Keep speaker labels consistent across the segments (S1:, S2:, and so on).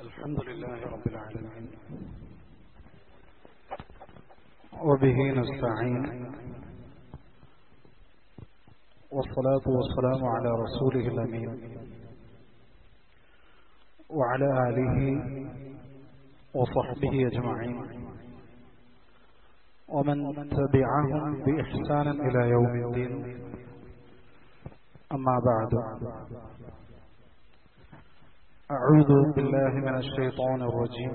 S1: الحمد لله رب العالمين وبه نستعين والصلاة والسلام على رسوله الأمين وعلى آله وصحبه أجمعين ومن تبعهم بإحسان إلى يوم الدين أما بعد أعوذ بالله من الشيطان الرجيم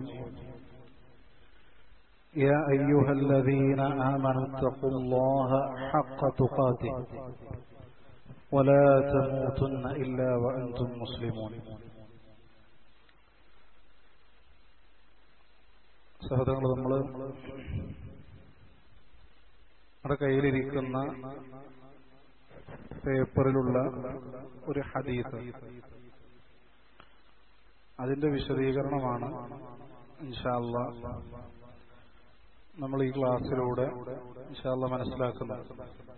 S1: يا أيها الذين آمنوا اتقوا الله حق تقاته ولا تموتن إلا وأنتم مسلمون സഹോദരങ്ങൾ നമ്മൾ നമ്മുടെ കയ്യിലിരിക്കുന്ന പേപ്പറിലുള്ള ഒരു ഹദീസ് അതിന്റെ വിശദീകരണമാണ് ഇൻഷാല്ല നമ്മൾ ഈ ക്ലാസ്സിലൂടെ ഇൻഷാല്ല മനസ്സിലാക്കുന്നത്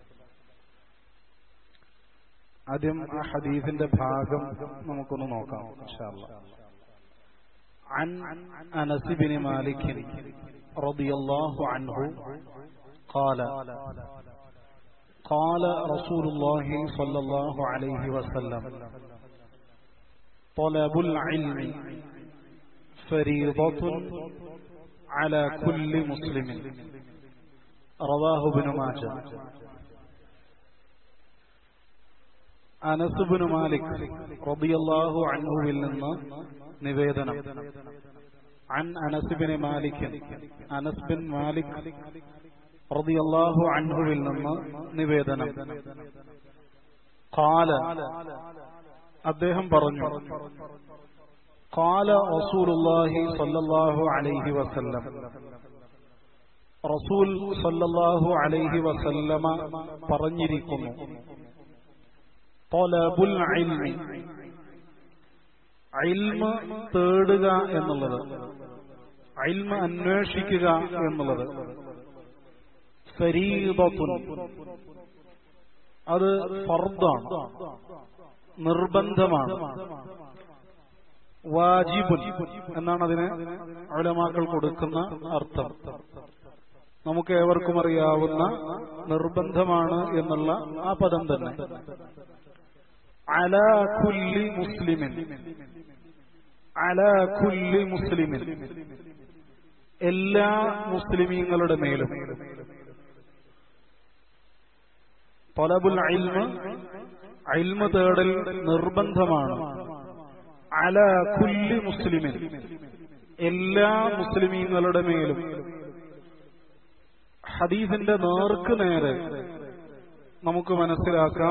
S1: ആദ്യം ആ ഹദീസിന്റെ ഭാഗം നമുക്കൊന്ന് നോക്കാം ഇൻഷാല്ല عن أنس بن مالك رضي الله عنه قال قال رسول الله صلى الله عليه وسلم طلب العلم فريضة على كل مسلم رواه ابن ماجه അനസ് ബിൻ മാലിക് റളിയല്ലാഹു അൻഹുവിൽ നിന്ന് നിവേദനം അൻ Anas bin Malik Anas bin Malik റളിയല്ലാഹു അൻഹുവിൽ നിന്ന് നിവേദനം ഖാല അദ്ദേഹം പറഞ്ഞു ഖാല റസൂലുള്ളാഹി സ്വല്ലല്ലാഹു അലൈഹി വസല്ലം റസൂൽ സ്വല്ലല്ലാഹു അലൈഹി വസല്ലമ പറഞ്ഞിരിക്കുന്നു തൊലബുൽ ഇൽമി ഇൽമ തേടുക എന്നുള്ളത് ഇൽമ അന്വേഷിക്കുക എന്നുള്ളത് ഫരീദത്തുൻ അത് ഫർദാണ് നിർബന്ധമാണ് വാജിബുൻ എന്നാണ് അതിന് അലമാക്കൾ കൊടുക്കുന്ന അർത്ഥം നമുക്ക് ഏവർക്കും അറിയാവുന്ന നിർബന്ധമാണ് എന്നുള്ള ആ പദം തന്നെ അല കുല്ലി മുസ്ലിമിൻ അല കുല്ലി മുസ്ലിമിൻ എല്ലാ മുസ്ലിമീങ്ങളുടെ മേലും തൊലബുൽ ഇൽമ ഇൽമ തേടൽ നിർബന്ധമാണ് അല കുല്ലി മുസ്ലിമിൻ എല്ലാ മുസ്ലിമീങ്ങളുടെ മേലും ഹദീസിന്റെ നേർക്ക് നേരെ നമുക്ക് മനസ്സിലാക്കാം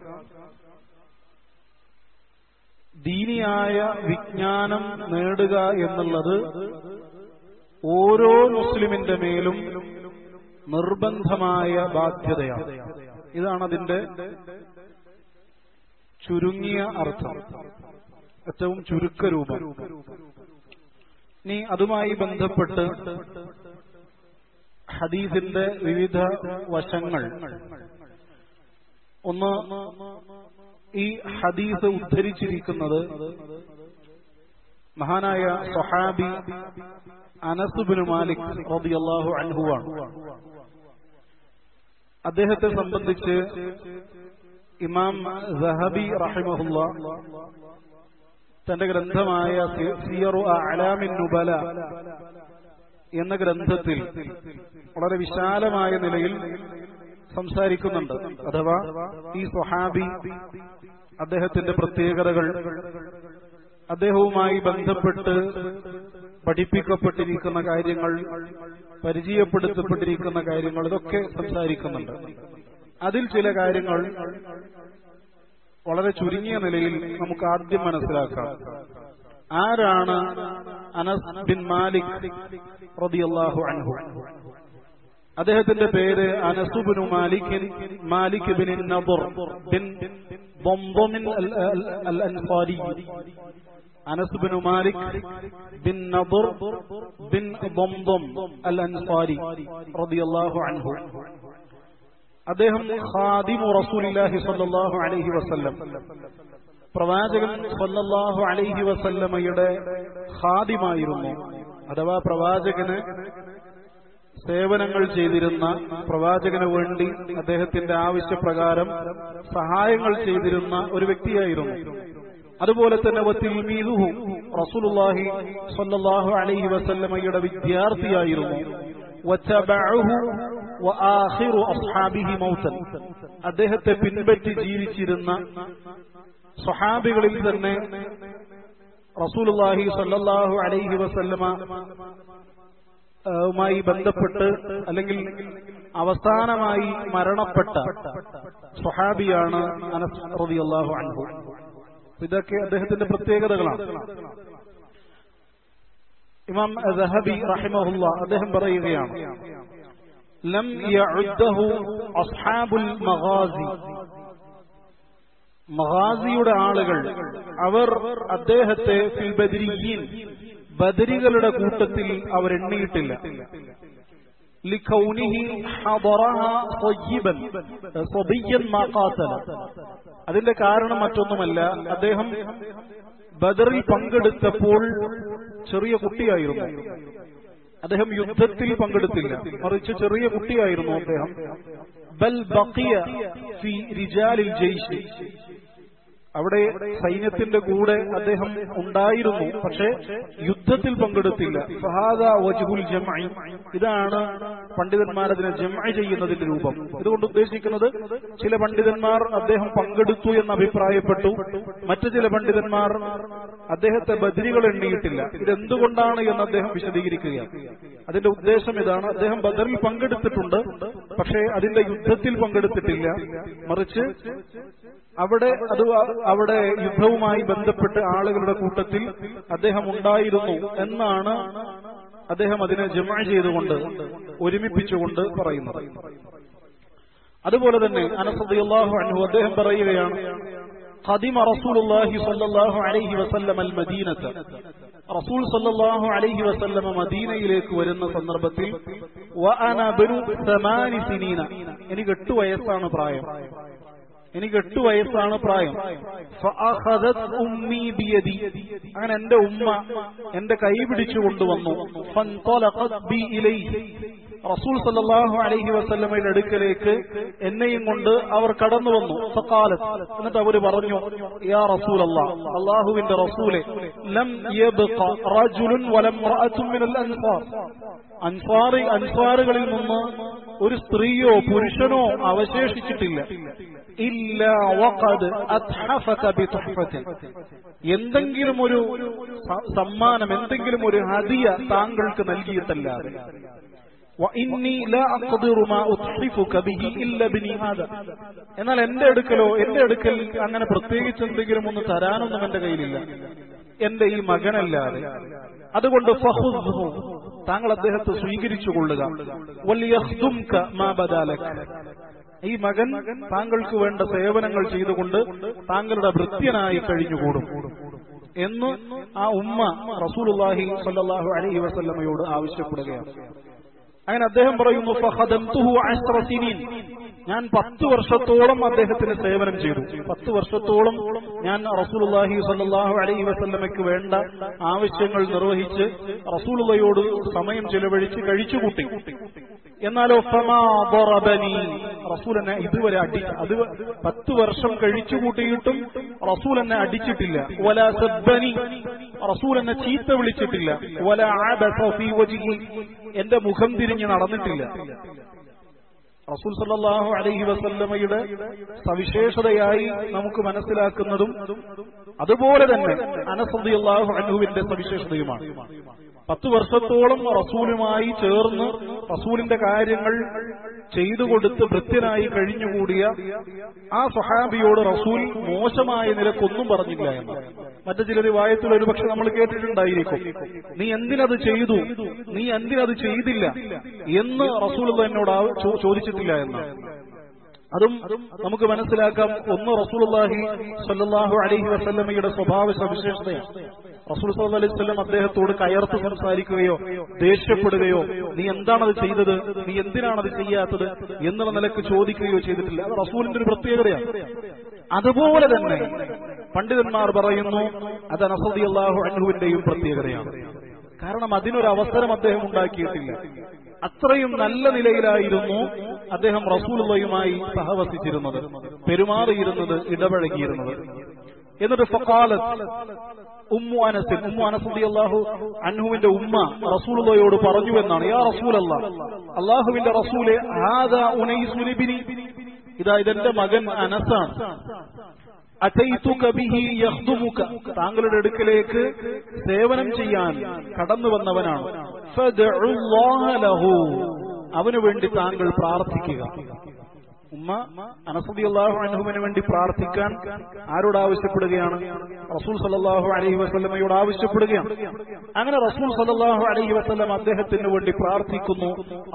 S1: ദീനിയായ വിജ്ഞാനം നേടുക എന്നുള്ളത് ഓരോ മുസ്ലിമിന്റെ മേലും നിർബന്ധമായ ബാധ്യതയാണ് ഇതാണ് അതിന്റെ ചുരുങ്ങിയ അർത്ഥം ഏറ്റവും ചുരുക്കരൂപം ഇനി അതുമായി ബന്ധപ്പെട്ട് ഹദീസിന്റെ വിവിധ വശങ്ങൾ ഒന്ന് ഈ ഹദീസ് ഉദ്ധരിച്ചിരിക്കുന്നത് മഹാനായ സൊഹാബി അനസുബിന് മാലിക് റബിയല്ലാഹു അൻഹുവാണ് അദ്ദേഹത്തെ സംബന്ധിച്ച് ഇമാം സഹബി റഹിമഹുല്ല തന്റെ ഗ്രന്ഥമായ സിയറു അലാമിൻ നുബല എന്ന ഗ്രന്ഥത്തിൽ വളരെ വിശാലമായ നിലയിൽ സംസാരിക്കുന്നുണ്ട് അഥവാ ഈ സ്വഹാബി അദ്ദേഹത്തിന്റെ പ്രത്യേകതകൾ അദ്ദേഹവുമായി ബന്ധപ്പെട്ട് പഠിപ്പിക്കപ്പെട്ടിരിക്കുന്ന കാര്യങ്ങൾ പരിചയപ്പെടുത്തപ്പെട്ടിരിക്കുന്ന കാര്യങ്ങൾ ഇതൊക്കെ സംസാരിക്കുന്നുണ്ട് അതിൽ ചില കാര്യങ്ങൾ വളരെ ചുരുങ്ങിയ നിലയിൽ നമുക്ക് ആദ്യം മനസ്സിലാക്കാം ആരാണ് അനസ് ബിൻ മാലിക് റളിയല്ലാഹു അൻഹു അദ്ദേഹത്തിന്റെ പേര് അനസുബിനു മാലിക്കിൻ മാലിക് ബിൻ നബർ ബിൻ ബൊംബൊമിൻ al Ansari Anas bin Malik bin നബർ ബിൻ ബൊംബൊം അൽ അൻസാരി റളിയല്ലാഹു അൻഹു അദ്ദേഹം ഖാദിമു റസൂലില്ലാഹി സ്വല്ലല്ലാഹു അലൈഹി വസല്ലം പ്രവാചകൻ സല്ലല്ലാഹു അലൈഹി വസല്ലമയുടെ ഖാദിമായിരുന്നു അഥവാ പ്രവാചകന് സേവനങ്ങൾ ചെയ്തിരുന്ന പ്രവാചകന് വേണ്ടി അദ്ദേഹത്തിന്റെ ആവശ്യപ്രകാരം സഹായങ്ങൾ ചെയ്തിരുന്ന ഒരു വ്യക്തിയായിരുന്നു അതുപോലെ തന്നെ വത്തിൽമീദുഹു റസൂലുള്ളാഹി സ്വല്ലല്ലാഹു അലൈഹി വസല്ലമയുടെ വിദ്യാർത്ഥിയായിരുന്നു വതബഅഹു വആഖിറു അസ്ഹാബിഹി മൗതൻ അദ്ദേഹത്തെ പിൻപറ്റി ജീവിച്ചിരുന്ന സ്വഹാബികളിൽ തന്നെ റസൂലുള്ളാഹി സ്വല്ലല്ലാഹു അലൈഹി വസല്ലമ മായി ബന്ധപ്പെട്ട് അല്ലെങ്കിൽ അവസാനമായി മരണപ്പെട്ട സ്വഹാബിയാണ് അനസ് റളിയല്ലാഹു അൻഹു ഇതൊക്കെ അദ്ദേഹത്തിന്റെ പ്രത്യേകതകളാണ് ഇമാം ദഹബി റഹിമഹുല്ല അദ്ദേഹം പറയുകയാണ് ലം യഉദ്ദഹു അസ്ഹാബുൽ മഗാസി മഗാസിയുടെ ആളുകൾ അവർ അദ്ദേഹത്തെ ഫിൽ ബദരിയീൻ ബദരികളുടെ കൂട്ടത്തിൽ അവർ എണ്ണിയിട്ടില്ല لكونه حضرها صيبا صبيا ما قاتل അതിന്റെ കാരണം മറ്റൊന്നുമല്ല അദ്ദേഹം ബദറിൽ പങ്കെടുത്തപ്പോൾ ചെറിയ കുട്ടിയായിരുന്നു അദ്ദേഹം യുദ്ധത്തിൽ പങ്കെടുത്തില്ല മറിച്ച് ചെറിയ കുട്ടിയായിരുന്നു അദ്ദേഹം ബൽ ബഖിയ ഫി റിജാലിൽ ജയ്ഷ് അവിടെ സൈന്യത്തിന്റെ കൂടെ അദ്ദേഹം ഉണ്ടായിരുന്നു പക്ഷെ യുദ്ധത്തിൽ പങ്കെടുത്തില്ല ഫഹാദ വജുഹുൽ ജംഇ ഇതാണ് പണ്ഡിതന്മാർ അതിനെ ജംഇ ചെയ്യുന്നതിന്റെ രൂപം ഇതുകൊണ്ട് ഉദ്ദേശിക്കുന്നത് ചില പണ്ഡിതന്മാർ അദ്ദേഹം പങ്കെടുത്തു എന്ന് അഭിപ്രായപ്പെട്ടു മറ്റു ചില പണ്ഡിതന്മാർ അദ്ദേഹത്തെ ബദരികൾ എണ്ണിയിട്ടില്ല ഇതെന്തുകൊണ്ടാണ് എന്ന് അദ്ദേഹം വിശദീകരിക്കുകയാണ് അതിന്റെ ഉദ്ദേശം ഇതാണ് അദ്ദേഹം ബദറിൽ പങ്കെടുത്തിട്ടുണ്ട് പക്ഷേ അതിന്റെ യുദ്ധത്തിൽ പങ്കെടുത്തിട്ടില്ല മറിച്ച് അവിടെ അത് അവിടെ യുദ്ധവുമായി ബന്ധപ്പെട്ട് ആളുകളുടെ കൂട്ടത്തിൽ അദ്ദേഹം ഉണ്ടായിരുന്നു എന്നാണ് അദ്ദേഹം അതിനെ ജമ ചെയ്തുകൊണ്ട് ഒരുമിപ്പിച്ചുകൊണ്ട് പറയുന്നത് അതുപോലെ തന്നെ അനസദിയാഹു അൻഹു അദ്ദേഹം പറയുകയാണ് ഖദിമ റസൂലുള്ളാഹി സ്വല്ലല്ലാഹു അലൈഹി വസല്ലം അൽ മദീനത്ത് റസൂൽ സല്ലല്ലാഹു അലൈഹി വസല്ലമ മദീനയിലേക്ക് വരുന്ന സന്ദർഭത്തിൽ വഅന ബനു സമാനി സിനീന എനിക്ക് എട്ട് വയസ്സാണ് പ്രായം എനിക്ക് എട്ട് വയസ്സാണ് പ്രായം അങ്ങനെ എന്റെ ഉമ്മ എന്റെ കൈ പിടിച്ചു കൊണ്ടുവന്നു റസൂൽ സല്ലാഹു അലൈഹി വസ്ല്ലമയുടെ അടുക്കലേക്ക് എന്നെയും കൊണ്ട് അവർ കടന്നു വന്നു ഫക്കാലത്ത് എന്നിട്ട് അവർ പറഞ്ഞു യാ റസൂൽ അള്ളാഹുവിന്റെ റസൂലെ ലം റജുലുൻ വലം മിനൽ അൻസാർ അൻസാറി അൻസാറുകളിൽ നിന്ന് ഒരു സ്ത്രീയോ പുരുഷനോ അവശേഷിച്ചിട്ടില്ല ഇല്ല വഖദ് അത്ഹഫക ബിതുഹഫത്തിൻ എന്തെങ്കിലും ഒരു സമ്മാനം എന്തെങ്കിലും ഒരു ഹദിയ താങ്കൾക്ക് നൽകിയിട്ടല്ലാതെ എന്നാൽ എന്റെ അടുക്കലോ എന്റെ അടുക്കൽ അങ്ങനെ പ്രത്യേകിച്ച് എന്തെങ്കിലും ഒന്ന് തരാനൊന്നും എന്റെ കയ്യിലില്ല എന്റെ ഈ മകനല്ലാതെ അതുകൊണ്ട് താങ്കൾ അദ്ദേഹത്തെ സ്വീകരിച്ചു കൊള്ളുക ഈ മകൻ താങ്കൾക്ക് വേണ്ട സേവനങ്ങൾ ചെയ്തുകൊണ്ട് താങ്കളുടെ ഭൃത്യനായി കഴിഞ്ഞുകൂടും എന്ന് ആ ഉമ്മ റസൂലുല്ലാഹി സല്ലാഹു അലൈഹി വസല്ലമയോട് ആവശ്യപ്പെടുകയാണ് അങ്ങനെ അദ്ദേഹം പറയുന്നു ഞാൻ പത്ത് വർഷത്തോളം അദ്ദേഹത്തിന് സേവനം ചെയ്തു പത്ത് വർഷത്തോളം ഞാൻ റസൂലുല്ലാഹി സല്ലാഹു അലൈഹി വസല്ലമയ്ക്ക് വേണ്ട ആവശ്യങ്ങൾ നിർവഹിച്ച് റസൂലുള്ളയോട് സമയം ചെലവഴിച്ച് കഴിച്ചുകൂട്ടി എന്നാലോ റസൂൽ എന്നെ ഇതുവരെ അടി അത് പത്ത് വർഷം കഴിച്ചുകൂട്ടിയിട്ടും റസൂൽ എന്നെ അടിച്ചിട്ടില്ല വല സബ്ബനി റസൂൽ എന്നെ ചീത്ത വിളിച്ചിട്ടില്ല വല എന്റെ മുഖം തിരിഞ്ഞ് നടന്നിട്ടില്ല റസൂൽ സല്ലാഹു അലൈഹി വസല്ലമയുടെ സവിശേഷതയായി നമുക്ക് മനസ്സിലാക്കുന്നതും അതുപോലെ തന്നെ അനസദി അള്ളാഹു അൻഹുവിന്റെ സവിശേഷതയുമാണ് പത്ത് വർഷത്തോളം റസൂലുമായി ചേർന്ന് റസൂലിന്റെ കാര്യങ്ങൾ ചെയ്തു കൊടുത്ത് ഭൃത്യനായി കഴിഞ്ഞുകൂടിയ ആ സഹാബിയോട് റസൂൽ മോശമായ നിലക്കൊന്നും പറഞ്ഞില്ല എന്ന് മറ്റു ചില റിവായത്തിൽ ഒരുപക്ഷെ നമ്മൾ കേട്ടിട്ടുണ്ടായിരിക്കും നീ എന്തിനത് ചെയ്തു നീ എന്തിനത് ചെയ്തില്ല എന്ന് റസൂൽ എന്നോട് ചോദിച്ചിട്ടില്ല എന്ന് അതും നമുക്ക് മനസ്സിലാക്കാം ഒന്ന് റസൂൽഹി സല്ലാഹു അലഹി വസ്ല്ലമയുടെ സ്വഭാവ സവിശേഷതയാണ് റസൂൽ സല്ലു അലൈഹി സ്വലം അദ്ദേഹത്തോട് കയർത്ത് സംസാരിക്കുകയോ ദേഷ്യപ്പെടുകയോ നീ എന്താണത് ചെയ്തത് നീ എന്തിനാണത് ചെയ്യാത്തത് എന്നുള്ള നിലക്ക് ചോദിക്കുകയോ ചെയ്തിട്ടില്ല അത് റസൂലിന്റെ ഒരു പ്രത്യേകതയാണ് അതുപോലെ തന്നെ പണ്ഡിതന്മാർ പറയുന്നു അത് അനസദി അള്ളാഹു അൻഹുവിന്റെയും പ്രത്യേകതയാണ് കാരണം അതിനൊരു അവസരം അദ്ദേഹം ഉണ്ടാക്കിയിട്ടില്ല അത്രയും നല്ല നിലയിലായിരുന്നു അദ്ദേഹം റസൂലുള്ളയുമായി സഹവസിച്ചിരുന്നത് പെരുമാറിയിരുന്നത് ഇടപഴകിയിരുന്നത് എന്നിട്ട് ഫഖാലത്ത് ഉമ്മു അനസിൻ ഉമ്മു അനസ് അള്ളാഹു അൻഹുവിന്റെ ഉമ്മ റസൂലുള്ളയോട് പറഞ്ഞു എന്നാണ് യാ റസൂലല്ല അള്ളാഹുവിന്റെ റസൂലെ ഹാദാ ഉനൈസുൽ ഇബ്നി ഇതാ ഇതെന്റെ മകൻ അനസാണ് അതൈതുക ബിഹി യഖ്ദുമുക താങ്കളുടെ അടുക്കലേക്ക് സേവനം ചെയ്യാൻ കടന്നു വന്നവനാണ് ഫദ്ഉല്ലാഹ ലഹു അവനു വേണ്ടി താങ്കൾ പ്രാർത്ഥിക്കുക ഉമ്മ അനസദി അള്ളാഹു അനഹുവിന് വേണ്ടി പ്രാർത്ഥിക്കാൻ ആരോട് ആവശ്യപ്പെടുകയാണ് റസൂൽ സല്ലാഹു അലഹി വസ്ലമയോട് ആവശ്യപ്പെടുകയാണ് അങ്ങനെ റസൂൽ സല്ലാഹു അലഹി വസ്ലം അദ്ദേഹത്തിന് വേണ്ടി പ്രാർത്ഥിക്കുന്നു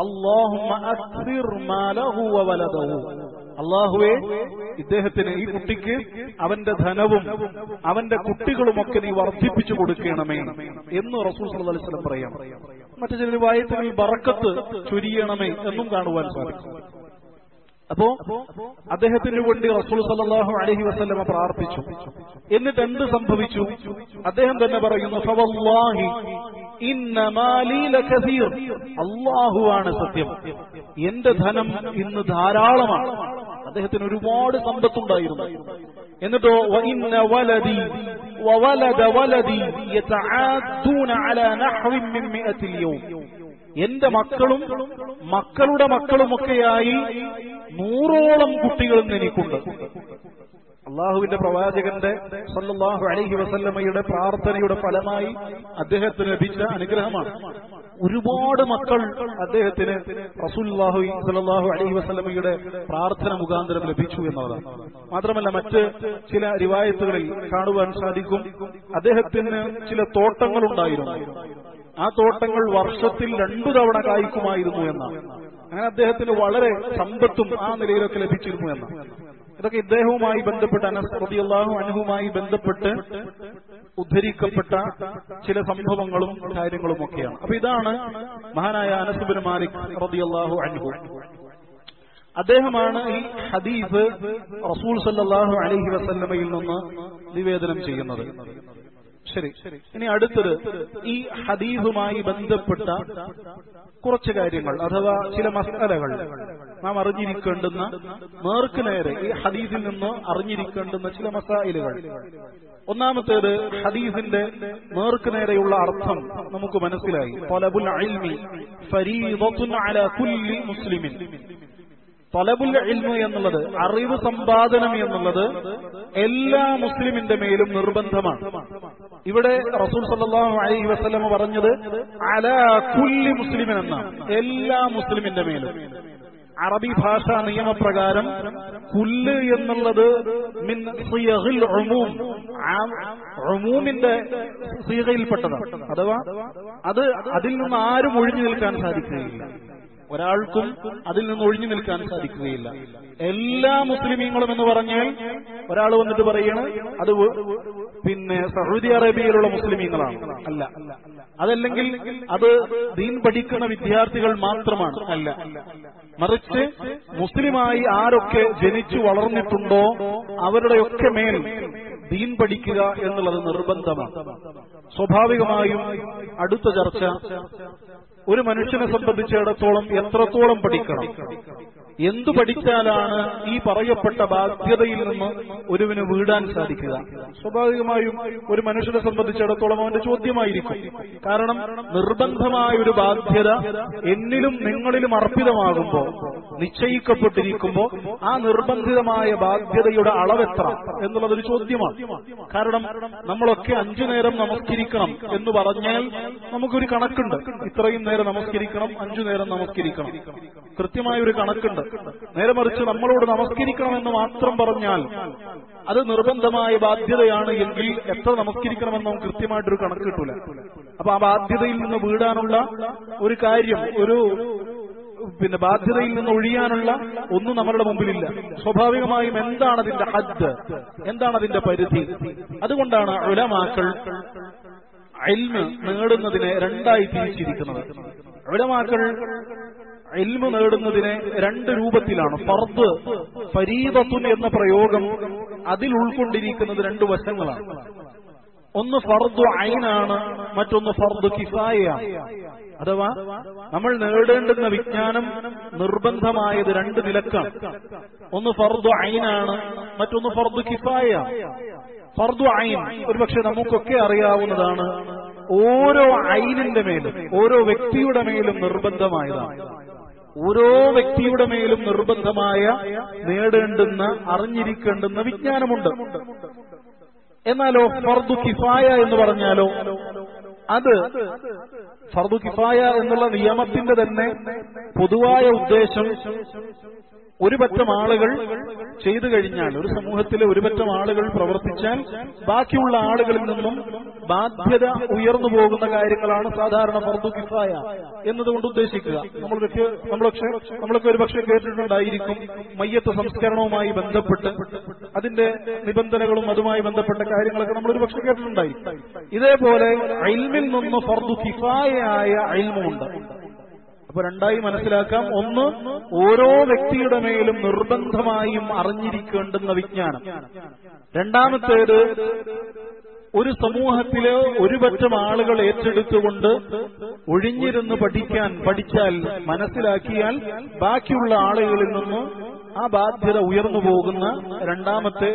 S1: അള്ളാഹു അള്ളാഹുവെ ഇദ്ദേഹത്തിന് ഈ കുട്ടിക്ക് അവന്റെ ധനവും അവന്റെ കുട്ടികളുമൊക്കെ നീ വർദ്ധിപ്പിച്ചു കൊടുക്കണമേ എന്ന് റസൂൽ സല്ലല്ലാഹു അലൈഹി വസല്ലം പറയാം മറ്റു ചില വായത്തുകളിൽ ബറക്കത്ത് ചൊരിയണമേ എന്നും കാണുവാൻ സാധിക്കും അപ്പോ അദ്ദേഹത്തിന് വേണ്ടി റസൂൽ സല്ലല്ലാഹു അലൈഹി വസല്ലമ പ്രാർത്ഥിച്ചു എന്നിട്ട് എന്ത് സംഭവിച്ചു അദ്ദേഹം തന്നെ പറയുന്നു ഫവല്ലാഹി ഇന്ന മാലി ലകസീർ അല്ലാഹുവാണ് സത്യം എന്റെ ധനം ഇന്ന് ധാരാളമാണ് അദ്ദേഹത്തിന് ഒരുപാട് സമ്പത്തുണ്ടായിരുന്നു എന്നിട്ടോ വഇന്ന വലദി വവലദ വലദി യതആദൂന അലാ നഹ്വിൻ മിൻ മിഅത്തിൽ യൗം എന്റെ മക്കളും മക്കളുടെ മക്കളുമൊക്കെയായി നൂറോളം കുട്ടികളും എനിക്കുണ്ട് അള്ളാഹുവിന്റെ പ്രവാചകന്റെ സല്ലല്ലാഹു അലൈഹി വസല്ലമയുടെ പ്രാർത്ഥനയുടെ ഫലമായി അദ്ദേഹത്തിന് ലഭിച്ച അനുഗ്രഹമാണ് ഒരുപാട് മക്കൾ അദ്ദേഹത്തിന് റസൂല്ലാഹു സല്ലല്ലാഹു അലൈഹി വസല്ലമയുടെ പ്രാർത്ഥന മുഖാന്തരം ലഭിച്ചു എന്നുള്ളതാണ് മാത്രമല്ല മറ്റ് ചില റിവായത്തുകളിൽ കാണുവാൻ സാധിക്കും അദ്ദേഹത്തിന് ചില തോട്ടങ്ങളുണ്ടായിരുന്നു ആ തോട്ടങ്ങൾ വർഷത്തിൽ രണ്ടു തവണ കായ്ക്കുമായിരുന്നു എന്നാണ് അങ്ങനെ അദ്ദേഹത്തിന് വളരെ സമ്പത്തും ആ നിലയിലൊക്കെ ലഭിച്ചിരുന്നു എന്നാണ് ഇതൊക്കെ ഇദ്ദേഹവുമായി ബന്ധപ്പെട്ട് അനസ് റളിയല്ലാഹു അൻഹുമായി ബന്ധപ്പെട്ട് ഉദ്ധരിക്കപ്പെട്ട ചില സംഭവങ്ങളും കാര്യങ്ങളും ഒക്കെയാണ് അപ്പൊ ഇതാണ് മഹാനായ അനസുബിൻ മാലിക് റളിയല്ലാഹു അൻഹു അദ്ദേഹമാണ് ഈ ഹദീസ് റസൂൽ സല്ലല്ലാഹു അലൈഹി വസല്ലമയിൽ നിന്ന് നിവേദനം ചെയ്യുന്നത് ശരി ഇനി അടുത്തത് ഈ ഹദീസുമായി ബന്ധപ്പെട്ട കുറച്ച് കാര്യങ്ങൾ അഥവാ ചില മസാലകൾ നാം അറിഞ്ഞിരിക്കേണ്ടുന്ന നേർക്ക് നേരെ ഈ ഹദീസിൽ നിന്ന് അറിഞ്ഞിരിക്കേണ്ടുന്ന ചില മസായിലുകൾ ഒന്നാമത്തേത് ഹദീസിന്റെ നേർക്ക് നേരെയുള്ള അർത്ഥം നമുക്ക് മനസ്സിലായി തൊലബുൽ അൽമി ഫരീദത്തുൻ അലാ കുല്ലി മുസ്ലിമിൻ തൊലബുൽ ഇൽമു എന്നുള്ളത് അറിവ് സമ്പാദനം എന്നുള്ളത് എല്ലാ മുസ്ലിമിന്റെ മേലും നിർബന്ധമാണ് ഇവിടെ റസൂൽ സല്ലല്ലാഹു അലൈഹി വസല്ലമ പറഞ്ഞത് അലാ കുല്ലി മുസ്ലിമിൻ എന്നാണ് എല്ലാ മുസ്ലിമിന്റെ മേലും അറബി ഭാഷാ നിയമപ്രകാരം കുല്ല് എന്നുള്ളത് മിൻ സിയഗിൽ ഉമൂം ഉമൂമിന്റെ സീകയിൽപ്പെട്ടതാണ് അഥവാ അത് അതിൽ നിന്ന് ആരും ഒഴിഞ്ഞു നിൽക്കാൻ സാധിക്കുകയില്ല ഒരാൾക്കും അതിൽ നിന്ന് ഒഴിഞ്ഞു നിൽക്കാൻ സാധിക്കുകയില്ല എല്ലാ മുസ്ലിമീങ്ങളും എന്ന് പറഞ്ഞാൽ ഒരാൾ വന്നിട്ട് പറയണ് അത് പിന്നെ സൗദി അറേബ്യയിലുള്ള മുസ്ലിമീങ്ങളാണ് അല്ല അതല്ലെങ്കിൽ അത് ദീൻ പഠിക്കുന്ന വിദ്യാർത്ഥികൾ മാത്രമാണ് അല്ല മറിച്ച് മുസ്ലിമായി ആരൊക്കെ ജനിച്ചു വളർന്നിട്ടുണ്ടോ അവരുടെയൊക്കെ മേൽ ദീൻ പഠിക്കുക എന്നുള്ളത് നിർബന്ധമാണ് സ്വാഭാവികമായും അടുത്ത ചർച്ച ഒരു മനുഷ്യനെ സംബന്ധിച്ചിടത്തോളം എത്രത്തോളം പഠിക്കണം എന്തു പഠിച്ചാലാണ് ഈ പറയപ്പെട്ട ബാധ്യതയിൽ നിന്ന് ഒരുവിന് വീടാൻ സാധിക്കുക സ്വാഭാവികമായും ഒരു മനുഷ്യനെ സംബന്ധിച്ചിടത്തോളം അവന്റെ ചോദ്യമായിരിക്കും കാരണം നിർബന്ധമായ ഒരു ബാധ്യത എന്നിലും നിങ്ങളിലും അർപ്പിതമാകുമ്പോൾ നിശ്ചയിക്കപ്പെട്ടിരിക്കുമ്പോൾ ആ നിർബന്ധിതമായ ബാധ്യതയുടെ അളവെത്ര എന്നുള്ളതൊരു ചോദ്യമാണ് കാരണം നമ്മളൊക്കെ അഞ്ചു നേരം നമസ്കരിക്കണം എന്ന് പറഞ്ഞാൽ നമുക്കൊരു കണക്കുണ്ട് ഇത്രയും നേരം നമസ്കരിക്കണം അഞ്ചു നേരം നമസ്കരിക്കണം കൃത്യമായ ഒരു കണക്കുണ്ട് നേരെ മറിച്ച് നമ്മളോട് നമസ്കരിക്കണമെന്ന് മാത്രം പറഞ്ഞാൽ അത് നിർബന്ധമായ ബാധ്യതയാണ് എങ്കിൽ എത്ര നമസ്കരിക്കണമെന്ന് നമുക്ക് കൃത്യമായിട്ടൊരു കണക്ക് കിട്ടൂല അപ്പൊ ആ ബാധ്യതയിൽ നിന്ന് വീടാനുള്ള ഒരു കാര്യം ഒരു പിന്നെ ബാധ്യതയിൽ നിന്ന് ഒഴിയാനുള്ള ഒന്നും നമ്മളുടെ മുമ്പിലില്ല സ്വാഭാവികമായും എന്താണ് അതിന്റെ ഹദ് എന്താണ് അതിന്റെ പരിധി അതുകൊണ്ടാണ് ഉലമാക്കൾ അൽമ് നേടുന്നതിനെ രണ്ടായി തിരിച്ചിരിക്കുന്നത് ഉലമാക്കൾ ഇൽമു നേടുന്നതിനെ രണ്ട് രൂപത്തിലാണ് ഫർദ് ഫരീദത്തുൻ എന്ന പ്രയോഗം അതിൽ ഉൾക്കൊണ്ടിരിക്കുന്നത് രണ്ട് വശങ്ങളാണ് ഒന്ന് ഫർദു ഐനാണ് മറ്റൊന്ന് ഫർദു കിഫായയാണ് അഥവാ നമ്മൾ നേടേണ്ടുന്ന വിജ്ഞാനം നിർബന്ധമായത് രണ്ട് നിലക്കാണ് ഒന്ന് ഫർദു ഐനാണ് മറ്റൊന്ന് ഫർദു കിഫായയാണ് ഫർദു ഐൻ ഒരുപക്ഷെ നമുക്കൊക്കെ അറിയാവുന്നതാണ് ഓരോ ഐനിന്റെ മേലും ഓരോ വ്യക്തിയുടെ മേലും നിർബന്ധമായതാണ് ഓരോ വ്യക്തിയുടെ മേലും നിർബന്ധമായ നേടേണ്ടുന്ന അറിഞ്ഞിരിക്കേണ്ടുന്ന വിജ്ഞാനമുണ്ട് എന്നാലോ ഫർദു കിഫായ എന്ന് പറഞ്ഞാലോ അത് ഫർദു കിഫായ എന്നുള്ള നിയമത്തിന്റെ തന്നെ പൊതുവായ ഉദ്ദേശം ഒരു പറ്റം ആളുകൾ ചെയ്തു കഴിഞ്ഞാൽ ഒരു സമൂഹത്തിലെ ഒരു പറ്റം ആളുകൾ പ്രവർത്തിച്ചാൽ ബാക്കിയുള്ള ആളുകളിൽ നിന്നും ബാധ്യത ഉയർന്നു പോകുന്ന കാര്യങ്ങളാണ് സാധാരണ ഫർദു കിഫായ എന്നതുകൊണ്ട് ഉദ്ദേശിക്കുക നമ്മൾ നമ്മളൊക്കെ നമ്മളൊക്കെ ഒരു പക്ഷേ കേട്ടിട്ടുണ്ടായിരിക്കും മയ്യത്ത് സംസ്കരണവുമായി ബന്ധപ്പെട്ട് അതിന്റെ നിബന്ധനകളും അതുമായി ബന്ധപ്പെട്ട കാര്യങ്ങളൊക്കെ നമ്മൾ ഒരു പക്ഷേ കേട്ടിട്ടുണ്ടായി ഇതേപോലെ അയിൽമിൽ നിന്ന് ഫർദു കിഫായയായ അയിൽമുണ്ട് അപ്പൊ രണ്ടായി മനസ്സിലാക്കാം ഒന്ന് ഓരോ വ്യക്തിയുടെ മേലും നിർബന്ധമായും അറിഞ്ഞിരിക്കേണ്ടുന്ന വിജ്ഞാനം രണ്ടാമത്തേത് ഒരു സമൂഹത്തിലെ ഒരു പറ്റം ആളുകൾ ഏറ്റെടുത്തുകൊണ്ട് ഒഴിഞ്ഞിരുന്ന് പഠിക്കാൻ പഠിച്ചാൽ മനസ്സിലാക്കിയാൽ ബാക്കിയുള്ള ആളുകളിൽ നിന്ന് ആ ബാധ്യത ഉയർന്നു പോകുന്ന രണ്ടാമത്തെ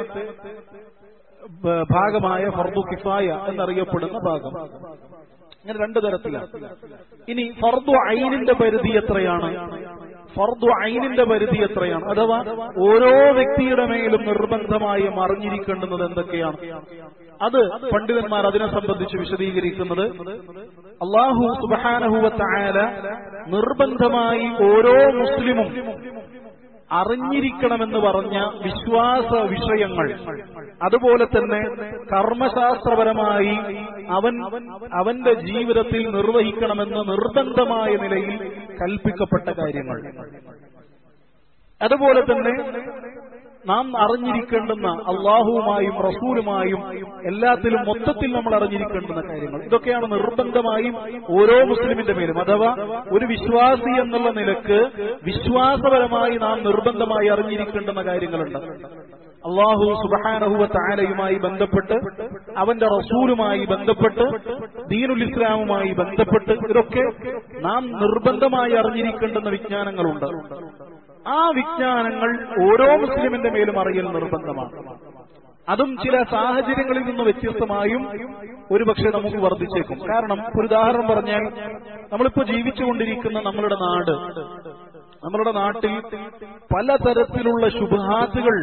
S1: ഭാഗമായ ഫർദു കിഫായ എന്നറിയപ്പെടുന്ന ഭാഗം ഇങ്ങനെ രണ്ടു തരത്തിലാണ് ഇനി ഫർദു ഐനിന്റെ പരിധി എത്രയാണ് ഫർദു ഐനിന്റെ പരിധി എത്രയാണ് അഥവാ ഓരോ വ്യക്തിയുടെ മേലും നിർബന്ധമായും അറിഞ്ഞിരിക്കേണ്ടുന്നത് എന്തൊക്കെയാണ് അത് പണ്ഡിതന്മാർ അതിനെ സംബന്ധിച്ച് വിശദീകരിക്കുന്നത് അള്ളാഹു സുബാനഹുവത്തായാല നിർബന്ധമായി ഓരോ മുസ്ലിമും അറിഞ്ഞിരിക്കണമെന്ന് പറഞ്ഞ വിശ്വാസ വിഷയങ്ങൾ അതുപോലെ തന്നെ കർമ്മശാസ്ത്രപരമായി അവൻ അവന്റെ ജീവിതത്തിൽ നിർവഹിക്കണമെന്ന് നിർബന്ധമായ നിലയിൽ കൽപ്പിക്കപ്പെട്ട കാര്യങ്ങൾ അതുപോലെ തന്നെ നാം അറിഞ്ഞിരിക്കേണ്ടുന്ന അള്ളാഹുവുമായും റസൂലുമായും എല്ലാത്തിലും മൊത്തത്തിൽ നമ്മൾ അറിഞ്ഞിരിക്കേണ്ടുന്ന കാര്യങ്ങൾ ഇതൊക്കെയാണ് നിർബന്ധമായും ഓരോ മുസ്ലിമിന്റെ മേലും അഥവാ ഒരു വിശ്വാസി എന്നുള്ള നിലക്ക് വിശ്വാസപരമായി നാം നിർബന്ധമായി അറിഞ്ഞിരിക്കേണ്ടുന്ന കാര്യങ്ങളുണ്ട് അള്ളാഹു സുബാനഹുവ താലയുമായി ബന്ധപ്പെട്ട് അവന്റെ റസൂലുമായി ബന്ധപ്പെട്ട് ദീനുൽ ഇസ്ലാമുമായി ബന്ധപ്പെട്ട് ഇതൊക്കെ നാം നിർബന്ധമായി അറിഞ്ഞിരിക്കേണ്ടുന്ന വിജ്ഞാനങ്ങളുണ്ട് ആ വിജ്ഞാനങ്ങൾ ഓരോ മുസ്ലിമിന്റെ മേലും അറിയൽ നിർബന്ധമാണ് അതും ചില സാഹചര്യങ്ങളിൽ നിന്ന് വ്യത്യസ്തമായും ഒരുപക്ഷെ നമുക്ക് വർദ്ധിച്ചേക്കും കാരണം ഒരു ഉദാഹരണം പറഞ്ഞാൽ നമ്മളിപ്പോ ജീവിച്ചുകൊണ്ടിരിക്കുന്ന നമ്മളുടെ നാട് നമ്മളുടെ നാട്ടിൽ പലതരത്തിലുള്ള ശുഭാത്തുകൾ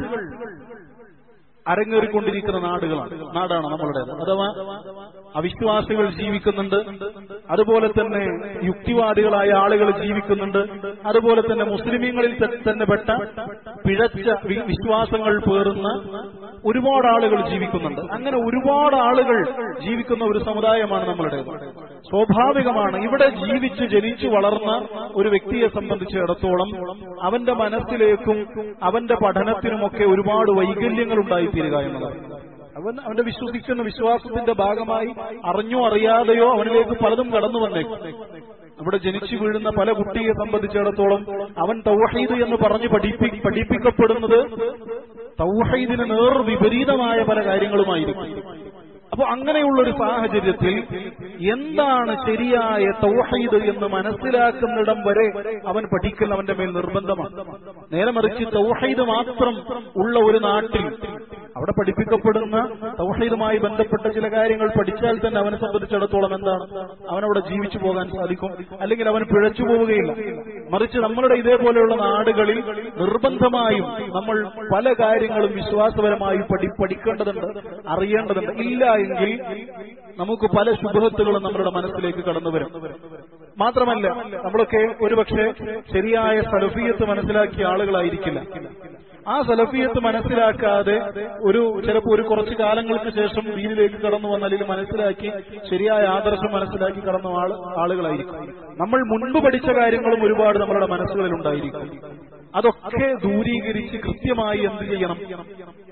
S1: അരങ്ങേറിക്കൊണ്ടിരിക്കുന്ന നാടുകളാണ് നാടാണ് നമ്മളുടേത് അഥവാ അവിശ്വാസികൾ ജീവിക്കുന്നുണ്ട് അതുപോലെ തന്നെ യുക്തിവാദികളായ ആളുകൾ ജീവിക്കുന്നുണ്ട് അതുപോലെ തന്നെ മുസ്ലിമീങ്ങളിൽ തന്നെ പെട്ട പിഴച്ച വിശ്വാസങ്ങൾ പേറുന്ന ഒരുപാട് ആളുകൾ ജീവിക്കുന്നുണ്ട് അങ്ങനെ ഒരുപാട് ആളുകൾ ജീവിക്കുന്ന ഒരു സമുദായമാണ് നമ്മളുടേത് സ്വാഭാവികമാണ് ഇവിടെ ജീവിച്ച് ജനിച്ചു വളർന്ന ഒരു വ്യക്തിയെ സംബന്ധിച്ചിടത്തോളം അവന്റെ മനസ്സിലേക്കും അവന്റെ പഠനത്തിനുമൊക്കെ ഒരുപാട് വൈകല്യങ്ങൾ ഉണ്ടായിത്തീരുക എന്നതാണ് അവൻ അവന്റെ വിശ്വസിക്കുന്ന വിശ്വാസത്തിന്റെ ഭാഗമായി അറിഞ്ഞോ അറിയാതെയോ അവനിലേക്ക് പലതും കടന്നു വന്നേക്കും ഇവിടെ ജനിച്ചു വീഴുന്ന പല കുട്ടിയെ സംബന്ധിച്ചിടത്തോളം അവൻ തൗഹീദ് എന്ന് പറഞ്ഞ് പഠിപ്പി പഠിപ്പിക്കപ്പെടുന്നത് തൗഹീദിന് നേർ വിപരീതമായ പല കാര്യങ്ങളുമായിരിക്കും അപ്പൊ അങ്ങനെയുള്ള ഒരു സാഹചര്യത്തിൽ എന്താണ് ശരിയായ തൗഹീദ് എന്ന് മനസ്സിലാക്കുന്നിടം വരെ അവൻ പഠിക്കൽ അവന്റെ മേൽ നിർബന്ധമാണ് നേരെ മറിച്ച് തൗഹീദ് മാത്രം ഉള്ള ഒരു നാട്ടിൽ അവിടെ പഠിപ്പിക്കപ്പെടുന്ന തൗഹീദുമായി ബന്ധപ്പെട്ട ചില കാര്യങ്ങൾ പഠിച്ചാൽ തന്നെ അവനെ സംബന്ധിച്ചിടത്തോളം എന്താണ് അവനവിടെ ജീവിച്ചു പോകാൻ സാധിക്കും അല്ലെങ്കിൽ അവൻ പിഴച്ചു പോവുകയില്ല മറിച്ച് നമ്മളുടെ ഇതേപോലെയുള്ള നാടുകളിൽ നിർബന്ധമായും നമ്മൾ പല കാര്യങ്ങളും വിശ്വാസപരമായി പഠി പഠിക്കേണ്ടതുണ്ട് അറിയേണ്ടതുണ്ട് ഇല്ല എങ്കിൽ നമുക്ക് പല ശുഭത്തുകളും നമ്മുടെ മനസ്സിലേക്ക് കടന്നു വരും മാത്രമല്ല നമ്മളൊക്കെ ഒരുപക്ഷെ ശരിയായ സലഫിയത്ത് മനസ്സിലാക്കിയ ആളുകളായിരിക്കില്ല ആ സലഫിയത്ത് മനസ്സിലാക്കാതെ ഒരു ചിലപ്പോൾ ഒരു കുറച്ചു കാലങ്ങൾക്ക് ശേഷം ദീനിലേക്ക് കടന്നു വന്ന അല്ലെങ്കിൽ മനസ്സിലാക്കി ശരിയായ ആദർശം മനസ്സിലാക്കി കടന്ന ആള് ആളുകളായിരിക്കും നമ്മൾ മുൻപ് പഠിച്ച കാര്യങ്ങളും ഒരുപാട് നമ്മുടെ മനസ്സുകളിൽ ഉണ്ടായിരിക്കും അതൊക്കെ ദൂരീകരിച്ച് കൃത്യമായി എന്ത് ചെയ്യണം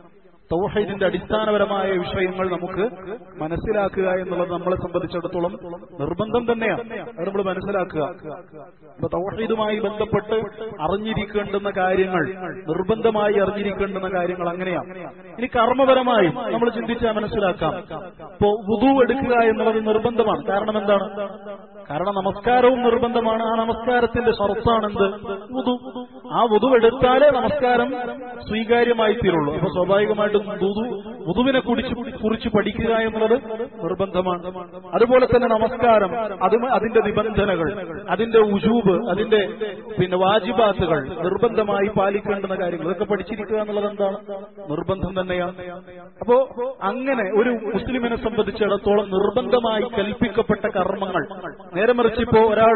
S1: തൗഹീദിന്റെ അടിസ്ഥാനപരമായ വിഷയങ്ങൾ നമുക്ക് മനസ്സിലാക്കുക എന്നുള്ളത് നമ്മളെ സംബന്ധിച്ചിടത്തോളം നിർബന്ധം തന്നെയാണ് അത് നമ്മൾ മനസ്സിലാക്കുക ഇപ്പൊ തൗഹീദുമായി ബന്ധപ്പെട്ട് അറിഞ്ഞിരിക്കേണ്ടുന്ന കാര്യങ്ങൾ നിർബന്ധമായി അറിഞ്ഞിരിക്കേണ്ടുന്ന കാര്യങ്ങൾ അങ്ങനെയാണ് ഇനി കർമ്മപരമായും നമ്മൾ ചിന്തിച്ചാൽ മനസ്സിലാക്കാം ഇപ്പോ വുതു എടുക്കുക എന്നുള്ളത് നിർബന്ധമാണ് കാരണം എന്താണ് കാരണം നമസ്കാരവും നിർബന്ധമാണ് ആ നമസ്കാരത്തിന്റെ ഷർത്താണെന്ത് വുതു ആ വുതു എടുത്താലേ നമസ്കാരം സ്വീകാര്യമായി തീരുള്ളൂ അപ്പൊ സ്വാഭാവികമായിട്ടും വുതു വുതുവിനെ കുറിച്ച് കുറിച്ച് പഠിക്കുക എന്നുള്ളത് നിർബന്ധമാണ് അതുപോലെ തന്നെ നമസ്കാരം അത് അതിന്റെ നിബന്ധനകൾ അതിന്റെ ഉജൂബ് അതിന്റെ പിന്നെ വാജിബാത്തുകൾ നിർബന്ധമായി പാലിക്കേണ്ടുന്ന കാര്യങ്ങൾ ഇതൊക്കെ പഠിച്ചിരിക്കുക എന്നുള്ളത് എന്താണ് നിർബന്ധം തന്നെയാണ് അപ്പോ അങ്ങനെ ഒരു മുസ്ലിമിനെ സംബന്ധിച്ചിടത്തോളം നിർബന്ധമായി കൽപ്പിക്കപ്പെട്ട കർമ്മങ്ങൾ നേരെ മറിച്ച് ഇപ്പോ ഒരാൾ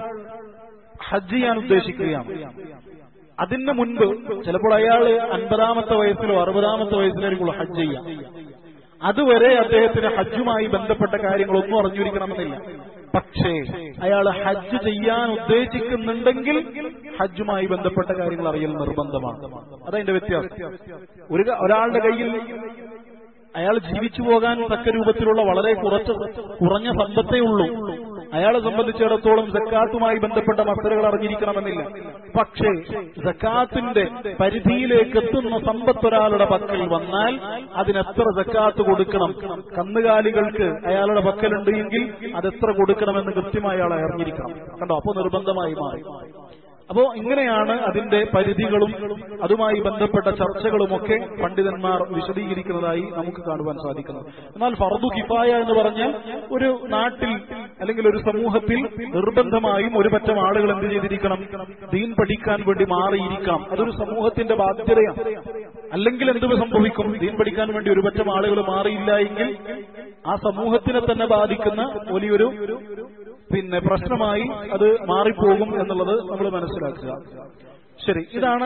S1: ഹജ്ജ് ചെയ്യാൻ ഉദ്ദേശിക്കുകയാണ് അതിന് മുൻപ് ചിലപ്പോൾ അയാൾ അൻപതാമത്തെ വയസ്സിലോ അറുപതാമത്തെ വയസ്സിലായിരിക്കുള്ളൂ ഹജ്ജ് ചെയ്യാം അതുവരെ അദ്ദേഹത്തിന് ഹജ്ജുമായി ബന്ധപ്പെട്ട കാര്യങ്ങളൊന്നും അറിഞ്ഞിരിക്കണമെന്നില്ല പക്ഷേ അയാൾ ഹജ്ജ് ചെയ്യാൻ ഉദ്ദേശിക്കുന്നുണ്ടെങ്കിൽ ഹജ്ജുമായി ബന്ധപ്പെട്ട കാര്യങ്ങൾ അറിയൽ നിർബന്ധമാണ് അതതിന്റെ വ്യത്യാസം ഒരു ഒരാളുടെ കയ്യിൽ അയാൾ ജീവിച്ചു പോകാൻ തക്ക രൂപത്തിലുള്ള വളരെ കുറച്ച് കുറഞ്ഞ സമ്പത്തേ ഉള്ളൂ അയാളെ സംബന്ധിച്ചിടത്തോളം ജക്കാത്തുമായി ബന്ധപ്പെട്ട മസലകൾ അറിഞ്ഞിരിക്കണമെന്നില്ല പക്ഷേ ജക്കാത്തിന്റെ പരിധിയിലേക്ക് എത്തുന്ന സമ്പത്ത് ഒരാളുടെ പക്കൽ വന്നാൽ അതിനെത്ര ജക്കാത്ത് കൊടുക്കണം കന്നുകാലികൾക്ക് അയാളുടെ പക്കലുണ്ട് എങ്കിൽ അതെത്ര കൊടുക്കണമെന്ന് കൃത്യമായി അയാൾ അറിഞ്ഞിരിക്കണം കണ്ടോ അപ്പോ നിർബന്ധമായി മാറി അപ്പോ ഇങ്ങനെയാണ് അതിന്റെ പരിധികളും അതുമായി ബന്ധപ്പെട്ട ചർച്ചകളുമൊക്കെ പണ്ഡിതന്മാർ വിശദീകരിക്കുന്നതായി നമുക്ക് കാണുവാൻ സാധിക്കുന്നത് എന്നാൽ ഫർദു കിഫായ എന്ന് പറഞ്ഞാൽ ഒരു നാട്ടിൽ അല്ലെങ്കിൽ ഒരു സമൂഹത്തിൽ നിർബന്ധമായും ഒരു പറ്റം ആളുകൾ എന്ത് ചെയ്തിരിക്കണം ദീൻ പഠിക്കാൻ വേണ്ടി മാറിയിരിക്കണം അതൊരു സമൂഹത്തിന്റെ ബാധ്യതയാണ് അല്ലെങ്കിൽ എന്ത് സംഭവിക്കും ദീൻ പഠിക്കാൻ വേണ്ടി ഒരു പറ്റം ആളുകൾ മാറിയില്ല എങ്കിൽ ആ സമൂഹത്തിനെ തന്നെ ബാധിക്കുന്ന വലിയൊരു പിന്നെ പ്രശ്നമായി അത് മാറിപ്പോകും എന്നുള്ളത് നമ്മൾ മനസ്സിലാക്കുക ശരി ഇതാണ്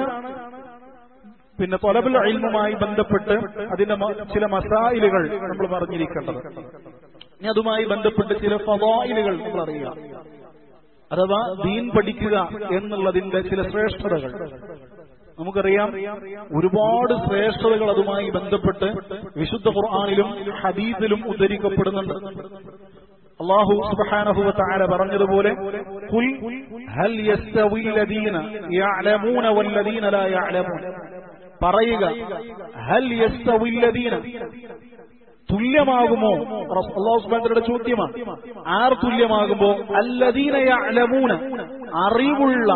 S1: പിന്നെ തൊലബുൽ അയിൽമുമായി ബന്ധപ്പെട്ട് അതിന്റെ ചില മസായിലുകൾ നമ്മൾ പറഞ്ഞിരിക്കേണ്ടത് ഇനി അതുമായി ബന്ധപ്പെട്ട് ചില ഫവായിലുകൾ നമ്മൾ അറിയുക അഥവാ ദീൻ പഠിക്കുക എന്നുള്ളതിന്റെ ചില ശ്രേഷ്ഠതകൾ നമുക്കറിയാം ഒരുപാട് ശ്രേഷ്ഠതകൾ അതുമായി ബന്ധപ്പെട്ട് വിശുദ്ധ ഖുർആാനിലും ഹദീസിലും ഉദ്ധരിക്കപ്പെടുന്നുണ്ട് അള്ളാഹു സുബ്ഹാനഹു വതആല പറഞ്ഞതുപോലെ ഖുൽ ഹൽ യസ്തവി الذين يعلمون والذين لا يعلمون പറയുക ഹൽ യസ്തവി الذين തുല്യമാകുമോ അള്ളാഹു സുബ്ഹാനഹുവയുടെ ചോദ്യമാണ് ആർ തുല്യമാകുമ്പോ അല്ലദീന യഅലമൂന അറിവുള്ള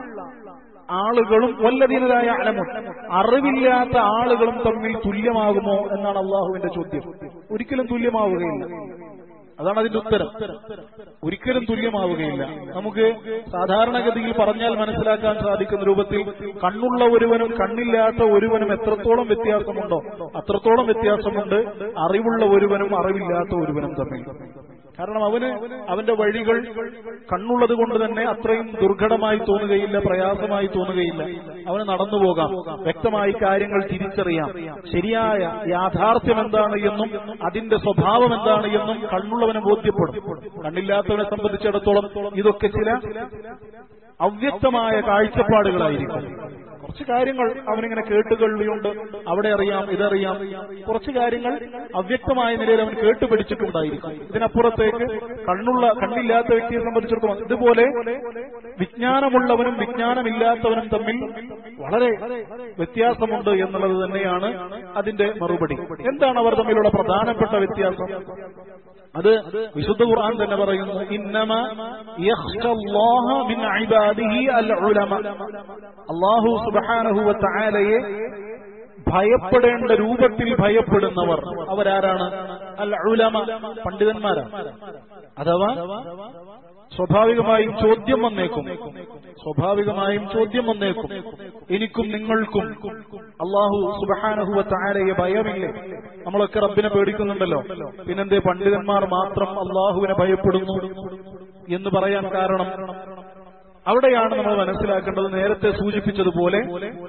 S1: ആളുകളും വല്ലതീനരായ അലമുൻ അറിവില്ലാത്ത ആളുകളും തമ്മിൽ തുല്യമാകുമോ എന്നാണ് അള്ളാഹുവിന്റെ ചോദ്യം ഒരിക്കലും തുല്യമാവുകയില്ല അതാണ് അതിന്റെ ഉത്തരം ഒരിക്കലും തുല്യമാവുകയില്ല നമുക്ക് സാധാരണഗതിയിൽ പറഞ്ഞാൽ മനസ്സിലാക്കാൻ സാധിക്കുന്ന രൂപത്തിൽ കണ്ണുള്ള ഒരുവനും കണ്ണില്ലാത്ത ഒരുവനും എത്രത്തോളം വ്യത്യാസമുണ്ടോ അത്രത്തോളം വ്യത്യാസമുണ്ട് അറിവുള്ള ഒരുവനും അറിവില്ലാത്ത ഒരുവനും തമ്മിൽ കാരണം അവന് അവന്റെ വഴികൾ കണ്ണുള്ളത് കൊണ്ട് തന്നെ അത്രയും ദുർഘടമായി തോന്നുകയില്ല പ്രയാസമായി തോന്നുകയില്ല അവന് നടന്നു പോകാം വ്യക്തമായി കാര്യങ്ങൾ തിരിച്ചറിയാം ശരിയായ യാഥാർത്ഥ്യം എന്താണ് എന്നും അതിന്റെ സ്വഭാവം എന്താണ് എന്നും കണ്ണുള്ളവന് ബോധ്യപ്പെടും കണ്ണില്ലാത്തവനെ സംബന്ധിച്ചിടത്തോളം ഇതൊക്കെ ചില അവ്യക്തമായ കാഴ്ചപ്പാടുകളായിരിക്കും കുറച്ച് കാര്യങ്ങൾ അവനിങ്ങനെ കേട്ടുകള്ളിയുണ്ട് അവിടെ അറിയാം ഇതറിയാം കുറച്ച് കാര്യങ്ങൾ അവ്യക്തമായ നിലയിൽ അവൻ കേട്ടുപിടിച്ചിട്ടുണ്ടായിരിക്കും ഇതിനപ്പുറത്തേക്ക് കണ്ണുള്ള കണ്ണില്ലാത്ത വ്യക്തിയെ സംബന്ധിച്ചിടത്തോളം ഇതുപോലെ വിജ്ഞാനമുള്ളവനും വിജ്ഞാനമില്ലാത്തവനും തമ്മിൽ വളരെ വ്യത്യാസമുണ്ട് എന്നുള്ളത് തന്നെയാണ് അതിന്റെ മറുപടി എന്താണ് അവർ തമ്മിലുള്ള പ്രധാനപ്പെട്ട വ്യത്യാസം അത് വിശുദ്ധ ഖുർആൻ തന്നെ പറയുന്നു ഇന്നമ യഖ്ഷല്ലാഹ മിൻ ഇബാദിഹി അൽ ഉലമ അല്ലാഹു സുബ്ഹാനഹു വ തആലയെ ഭയപ്പെടേണ്ട രൂപത്തിൽ ഭയപ്പെടുന്നവർ അവരാരാണ് അൽ ഉലമ പണ്ഡിതന്മാരാണ് അഥവാ സ്വാഭാവികമായും ചോദ്യം വന്നേക്കും സ്വാഭാവികമായും ചോദ്യം വന്നേക്കും എനിക്കും നിങ്ങൾക്കും അള്ളാഹു സുബഹാനഹുവ താരയെ ഭയമില്ലേ നമ്മളൊക്കെ റബ്ബിനെ പേടിക്കുന്നുണ്ടല്ലോ പിന്നെന്തേ പണ്ഡിതന്മാർ മാത്രം അള്ളാഹുവിനെ ഭയപ്പെടുന്നു എന്ന് പറയാൻ കാരണം അവിടെയാണ് നമ്മൾ മനസ്സിലാക്കേണ്ടത് നേരത്തെ സൂചിപ്പിച്ചതുപോലെ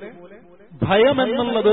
S1: ഭയം എന്നുള്ളത്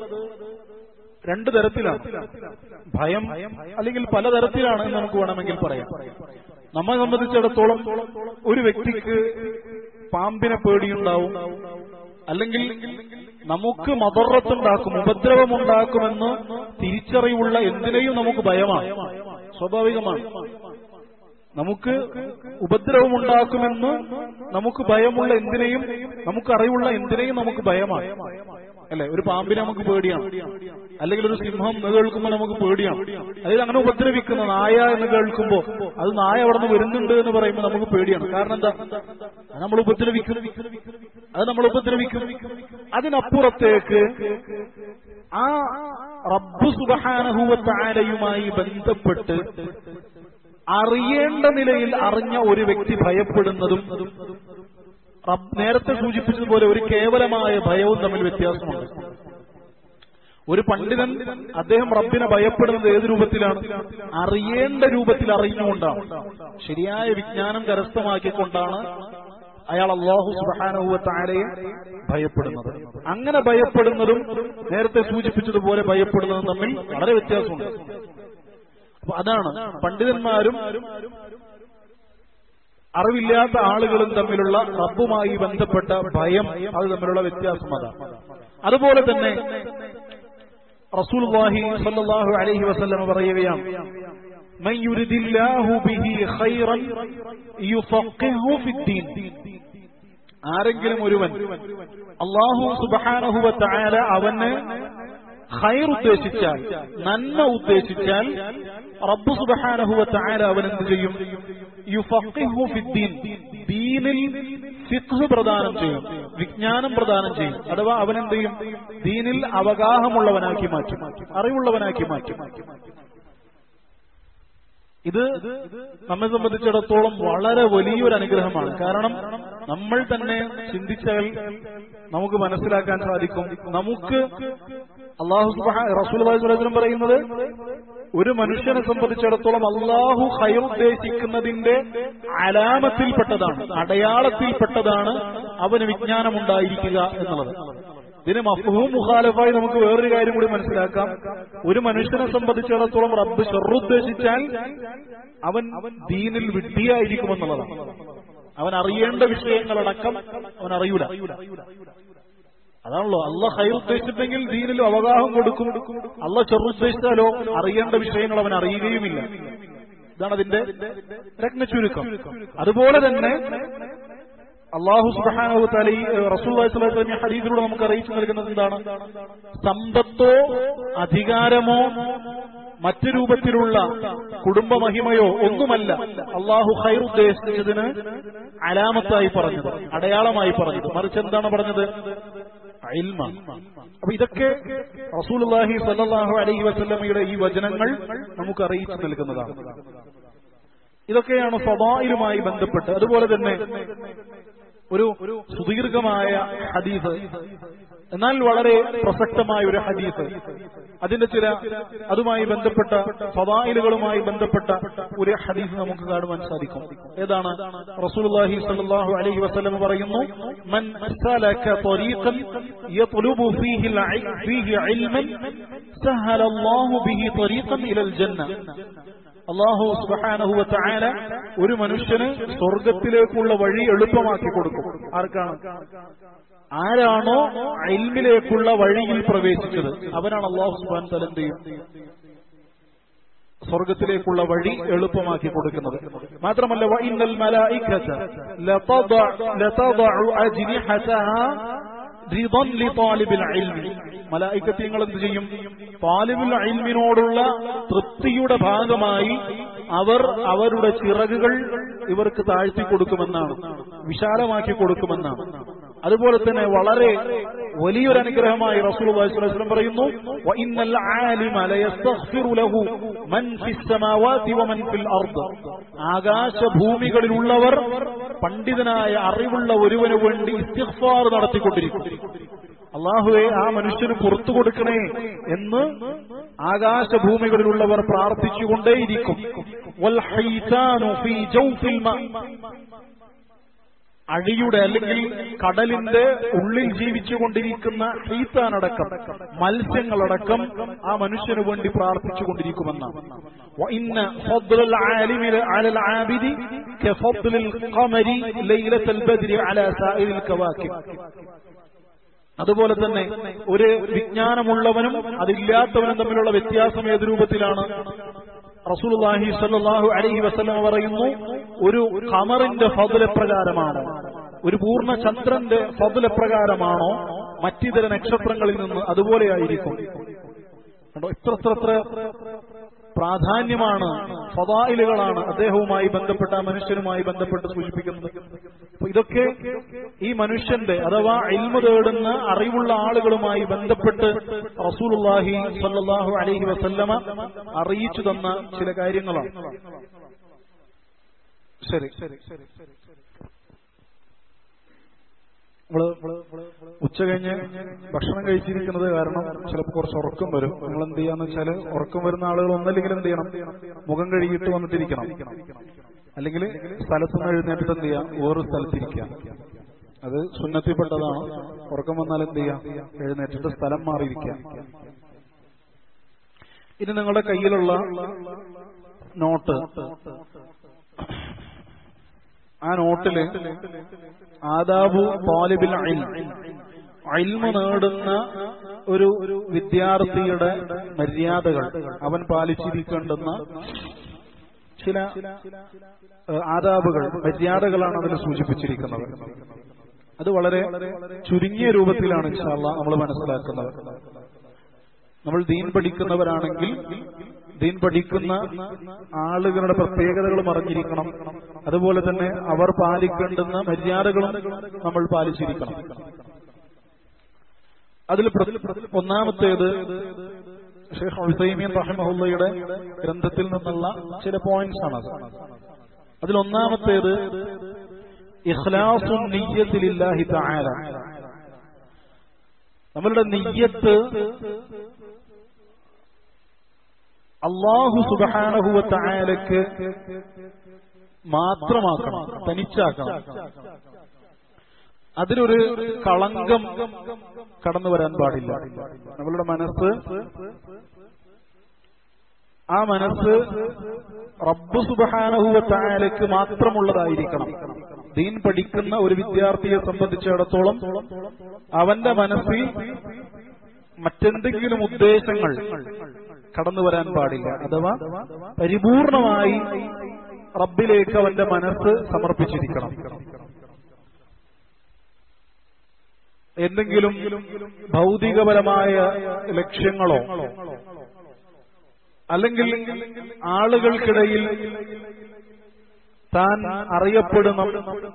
S1: രണ്ടു തരത്തിലാണ് ഭയം അല്ലെങ്കിൽ പലതരത്തിലാണ് എന്ന് നമുക്ക് വേണമെങ്കിൽ പറയാം നമ്മെ സംബന്ധിച്ചിടത്തോളം ഒരു വ്യക്തിക്ക് പാമ്പിനെ പേടിയുണ്ടാവും അല്ലെങ്കിൽ നമുക്ക് മദറത്തുണ്ടാക്കും ഉപദ്രവമുണ്ടാക്കുമെന്ന് തിരിച്ചറിവുള്ള എന്തിനേയും നമുക്ക് ഭയമാണ് സ്വാഭാവികമാണ് നമുക്ക് ഉപദ്രവമുണ്ടാക്കുമെന്ന് നമുക്ക് ഭയമുള്ള എന്തിനേയും നമുക്ക് അറിവുള്ള എന്തിനേയും നമുക്ക് ഭയമാണ് അല്ലെ ഒരു പാമ്പിനെ നമുക്ക് പേടിയാണ് അല്ലെങ്കിൽ ഒരു സിംഹം എന്ന് കേൾക്കുമ്പോൾ നമുക്ക് പേടിയാണ് അല്ലെങ്കിൽ അങ്ങനെ ഉപദ്രവിക്കുന്ന നായ എന്ന് കേൾക്കുമ്പോൾ അത് നായ അവിടെ നിന്ന് വരുന്നുണ്ട് എന്ന് പറയുമ്പോൾ നമുക്ക് പേടിയാണ് കാരണം എന്താ അത് നമ്മൾ ഉപദ്രവിക്കും അത് നമ്മൾ ഉപദ്രവിക്കും അതിനപ്പുറത്തേക്ക് ആ റബ്ബു സുബഹാനഹുവത്താരയുമായി ബന്ധപ്പെട്ട് അറിയേണ്ട നിലയിൽ അറിഞ്ഞ ഒരു വ്യക്തി ഭയപ്പെടുന്നതും നേരത്തെ സൂചിപ്പിച്ചതുപോലെ ഒരു കേവലമായ ഭയവും തമ്മിൽ വ്യത്യാസമുണ്ട് ഒരു പണ്ഡിതൻ അദ്ദേഹം റബ്ബിനെ ഭയപ്പെടുന്നത് ഏത് രൂപത്തിലാണ് അറിയേണ്ട രൂപത്തിൽ അറിഞ്ഞുകൊണ്ടാണ് ശരിയായ വിജ്ഞാനം കരസ്ഥമാക്കിക്കൊണ്ടാണ് അയാൾ അള്ളാഹു സുബാനുഭവത്താരെയും ഭയപ്പെടുന്നത് അങ്ങനെ ഭയപ്പെടുന്നതും നേരത്തെ സൂചിപ്പിച്ചതുപോലെ ഭയപ്പെടുന്നതും തമ്മിൽ വളരെ വ്യത്യാസമുണ്ട് അപ്പൊ അതാണ് പണ്ഡിതന്മാരും അറിവില്ലാത്ത ആളുകളും തമ്മിലുള്ള റബ്ബുമായി ബന്ധപ്പെട്ട ഭയം അത് തമ്മിലുള്ള വ്യത്യാസം അതാണ് അതുപോലെ തന്നെ റസൂൽ സല്ലല്ലാഹു അലൈഹി വസല്ലം പറയുകയാണ് من يرد الله به خيرا يفقهه في الدين ആരെങ്കിലും ഒരുവൻ അള്ളാഹു സുബഹാനഹുവ തആല അവന് ഖൈർ ഉദ്ദേശിച്ചാൽ നന്മ ഉദ്ദേശിച്ചാൽ റബ്ബു സുബഹാനഹുവ തആല അവൻ എന്ത് ചെയ്യും യുഫഖിഹു ഫിദ്ദീൻ ദീനിൽ ഫിഖ് പ്രദാനം ചെയ്യും വിജ്ഞാനം പ്രദാനം ചെയ്യും അഥവാ അവൻ എന്ത് ചെയ്യും ദീനിൽ അവഗാഹമുള്ളവനാക്കി മാറ്റും അറിവുള്ളവനാക്കി മാറ്റും ഇത് നമ്മെ സംബന്ധിച്ചിടത്തോളം വളരെ വലിയൊരു അനുഗ്രഹമാണ് കാരണം നമ്മൾ തന്നെ ചിന്തിച്ചാൽ നമുക്ക് മനസ്സിലാക്കാൻ സാധിക്കും നമുക്ക് അള്ളാഹു റസൂൽ പറയുന്നത് ഒരു മനുഷ്യനെ സംബന്ധിച്ചിടത്തോളം അള്ളാഹു ഹൈർ ഉദ്ദേശിക്കുന്നതിന്റെ അലാമത്തിൽപ്പെട്ടതാണ് അടയാളത്തിൽപ്പെട്ടതാണ് അവന് വിജ്ഞാനമുണ്ടായിരിക്കുക എന്നുള്ളത് ഇതിന് മഫഹൂം മുഖാലഫായി നമുക്ക് വേറൊരു കാര്യം കൂടി മനസ്സിലാക്കാം ഒരു മനുഷ്യനെ സംബന്ധിച്ചിടത്തോളം റബ്ബ് ഷെറുദ്ദേശിച്ചാൽ അവൻ ദീനിൽ വിഡ്ഢിയായിരിക്കുമെന്നുള്ളതാണ് അവൻ അറിയേണ്ട വിഷയങ്ങളടക്കം അവൻ അറിയൂല അതാണല്ലോ അള്ള ഹൈർ ഉദ്ദേശിച്ചിട്ടെങ്കിൽ ദീനിൽ അവഗാഹം കൊടുക്കും അള്ള ചെറുദ്ദേശിച്ചാലോ അറിയേണ്ട വിഷയങ്ങൾ അവൻ അറിയുകയുമില്ല ഇതാണ് അതിന്റെ രത്നചുരുക്കം അതുപോലെ തന്നെ അള്ളാഹു സുബാനു തലി റസൂൽ ഹദീസിലൂടെ നമുക്ക് അറിയിച്ചു നൽകുന്നത് എന്താണ് സമ്പത്തോ അധികാരമോ മറ്റു രൂപത്തിലുള്ള കുടുംബമഹിമയോ ഒന്നുമല്ല അള്ളാഹു ഖൈർ ഉദ്ദേശിച്ചതിന് അലാമത്തായി പറഞ്ഞത് അടയാളമായി പറഞ്ഞത് മറിച്ച് എന്താണ് പറഞ്ഞത് അപ്പൊ ഇതൊക്കെ റസൂൽഹി സല്ലാഹു അലൈഹി വസല്ലമയുടെ ഈ വചനങ്ങൾ നമുക്ക് അറിയിച്ചു നൽകുന്നതാണ് ഇതൊക്കെയാണ് ഫവായിലുമായി ബന്ധപ്പെട്ട് അതുപോലെ തന്നെ ഒരു സുദീർഘമായ ഹദീസ് എന്നാൽ വളരെ പ്രസക്തമായ ഒരു ഹദീസ് അതിന്റെ ചില അതുമായി ബന്ധപ്പെട്ട ഫവായിലുകളുമായി ബന്ധപ്പെട്ട ഒരു ഹദീസ് നമുക്ക് കാണുവാൻ സാധിക്കും ഏതാണ് റസൂലുള്ളാഹി സ്വല്ലല്ലാഹു അലൈഹി വസല്ലം പറയുന്നു മൻ സലക ത്വരീഖൻ യത്ലുബു ഫീഹി ഫീഹി ഇൽമൻ സഹല അല്ലാഹു ബിഹി ത്വരീഖൻ ഇലൽ ജന്ന അള്ളാഹു സുബാനഹുവ ചായാല ഒരു മനുഷ്യന് സ്വർഗത്തിലേക്കുള്ള വഴി എളുപ്പമാക്കി കൊടുക്കും ആർക്കാണ് ആരാണോ അയിൽമിലേക്കുള്ള വഴിയിൽ പ്രവേശിച്ചത് അവനാണ് അള്ളാഹു സുബാൻ തലം ചെയ്യും സ്വർഗത്തിലേക്കുള്ള വഴി എളുപ്പമാക്കി കൊടുക്കുന്നത് മാത്രമല്ല വഇന്നൽ മലായികത ലതദഉ അജ്നിഹതഹാ റിദൻ ലിതാലിബിൽ ഇൽമി മലായിക്കത്യങ്ങൾ എന്ത് ചെയ്യും താലിബുൽ ഇൽമിനോടുള്ള തൃപ്തിയുടെ ഭാഗമായി അവർ അവരുടെ ചിറകുകൾ ഇവർക്ക് താഴ്ത്തി കൊടുക്കുമെന്നാണ് വിശാലമാക്കി കൊടുക്കുമെന്നാണ് അതുപോലെ തന്നെ വളരെ വലിയൊരു അനുഗ്രഹമായി റസൂൽ വസ്ലം പറയുന്നു വഇന്നൽ ആലിമ ലയസ്തഗ്ഫിറു ലഹു മൻ ഫിസ് സമാവാതി വമൻ ഫിൽ അർദ് ആകാശഭൂമികളിലുള്ളവർ പണ്ഡിതനായ അറിവുള്ള ഒരുവന് വേണ്ടി ഇസ്തിഗ്ഫാർ നടത്തിക്കൊണ്ടിരിക്കും അള്ളാഹുവെ ആ മനുഷ്യന് പുറത്തു കൊടുക്കണേ എന്ന് ആകാശഭൂമികളിലുള്ളവർ പ്രാർത്ഥിച്ചുകൊണ്ടേയിരിക്കും അഴിയുടെ അല്ലെങ്കിൽ കടലിന്റെ ഉള്ളിൽ ജീവിച്ചുകൊണ്ടിരിക്കുന്ന ഹീത്താനടക്കം മത്സ്യങ്ങളടക്കം ആ മനുഷ്യന് വേണ്ടി പ്രാർത്ഥിച്ചുകൊണ്ടിരിക്കുമെന്നാണ് അതുപോലെ തന്നെ ഒരു വിജ്ഞാനമുള്ളവനും അതില്ലാത്തവനും തമ്മിലുള്ള വ്യത്യാസം ഏത് രൂപത്തിലാണ് റസൂലുള്ളാഹി സ്വല്ലല്ലാഹു അലൈഹി വസല്ലം പറയുന്നു ഒരു ഖമറിന്റെ ഫضل പ്രകാരമാണോ ഒരു പൂർണ്ണ ചന്ദ്രന്റെ ഫضل പ്രകാരമാണോ മറ്റിതര നക്ഷത്രങ്ങളിൽ നിന്ന് അതുപോലെയായിരിക്കും കണ്ടോ ഇത്ര ഇത്ര ഇത്ര പ്രാധാന്യമാണ് ഫതായിലുകളാണ് അദ്ദേഹവുമായി ബന്ധപ്പെട്ട ആ മനുഷ്യനുമായി ബന്ധപ്പെട്ട് സൂചിപ്പിക്കുന്നത് അപ്പൊ ഇതൊക്കെ ഈ മനുഷ്യന്റെ അഥവാ ഇൽമു തേടുന്ന അറിവുള്ള ആളുകളുമായി ബന്ധപ്പെട്ട് റസൂലുള്ളാഹി സ്വല്ലല്ലാഹു അലൈഹി വസല്ലമ അറിയിച്ചു തന്ന ചില കാര്യങ്ങളാണ് ശരി നമ്മള് ഉച്ച കഴിഞ്ഞ് ഭക്ഷണം കഴിച്ചിരിക്കുന്നത് കാരണം ചിലപ്പോൾ കുറച്ച് ഉറക്കം വരും നിങ്ങൾ എന്ത് ചെയ്യാന്ന് വെച്ചാല് ഉറക്കം വരുന്ന ആളുകൾ ഒന്നല്ലെങ്കിൽ എന്ത് ചെയ്യണം മുഖം കഴുകിയിട്ട് വന്നിട്ടിരിക്കണം അല്ലെങ്കിൽ സ്ഥലത്ത് നിന്ന് എഴുന്നേറ്റിട്ട് എന്ത് ചെയ്യാം വേറൊരു സ്ഥലത്തിരിക്കാം അത് സുന്നത്തിൽപ്പെട്ടതാണ് ഉറക്കം വന്നാൽ എന്ത് ചെയ്യാം എഴുന്നേറ്റിട്ട് സ്ഥലം മാറിയിരിക്കാം ഇനി നിങ്ങളുടെ കയ്യിലുള്ള നോട്ട് ആ നോട്ടില് ആദാബു താലിബിൽ ഇൽമ നേടുന്ന ഒരു വിദ്യാർത്ഥിയുടെ മര്യാദകൾ അവൻ പാലിച്ചിരിക്കേണ്ടുന്ന ചില ആദാബുകൾ മര്യാദകളാണ് അതിൽ സൂചിപ്പിച്ചിരിക്കുന്നത് അത് വളരെ ചുരുങ്ങിയ രൂപത്തിലാണ് ഇൻഷാല്ല നമ്മൾ മനസ്സിലാക്കുന്നത് നമ്മൾ ദീൻ പഠിക്കുന്നവരാണെങ്കിൽ ദീൻ പഠിക്കുന്ന ആളുകളുടെ പ്രത്യേകതകളും അറിഞ്ഞിരിക്കണം അതുപോലെ തന്നെ അവർ പാലിക്കേണ്ടുന്ന മര്യാദകളും നമ്മൾ പാലിച്ചിരിക്കണം അതിൽ ഒന്നാമത്തേത് ഷെയ്ഖ് ഹുസൈമീൻ റഹ്മഹുല്ലയുടെ ഗ്രന്ഥത്തിൽ നിന്നുള്ള ചില പോയിന്റ്സ് ആണ് അത് അതിൽ ഒന്നാമത്തേത് ഇഖ്ലാസുൻ നിയ്യത്തിലില്ലാഹി തആല നമ്മളുടെ നിയ്യത്ത് അള്ളാഹു സുബാനഹുവ തായാലക്ക് മാത്രമാക്കണം തനിച്ചാക്കണം അതിലൊരു കളങ്കം കടന്നു വരാൻ പാടില്ല നമ്മളുടെ മനസ്സ് ആ മനസ്സ് റബ്ബ് സുബാനഹുവ തായാലക്ക് മാത്രമുള്ളതായിരിക്കണം ദീൻ പഠിക്കുന്ന ഒരു വിദ്യാർത്ഥിയെ സംബന്ധിച്ചിടത്തോളം അവന്റെ മനസ്സിൽ മറ്റെന്തെങ്കിലും ഉദ്ദേശങ്ങൾ കടന്നു വരാൻ പാടില്ല അഥവാ പരിപൂർണമായി റബ്ബിലേക്ക് അവന്റെ മനസ്സ് സമർപ്പിച്ചിരിക്കണം എന്തെങ്കിലും ഭൗതികപരമായ ലക്ഷ്യങ്ങളോ അല്ലെങ്കിൽ ആളുകൾക്കിടയിൽ താൻ അറിയപ്പെടുന്ന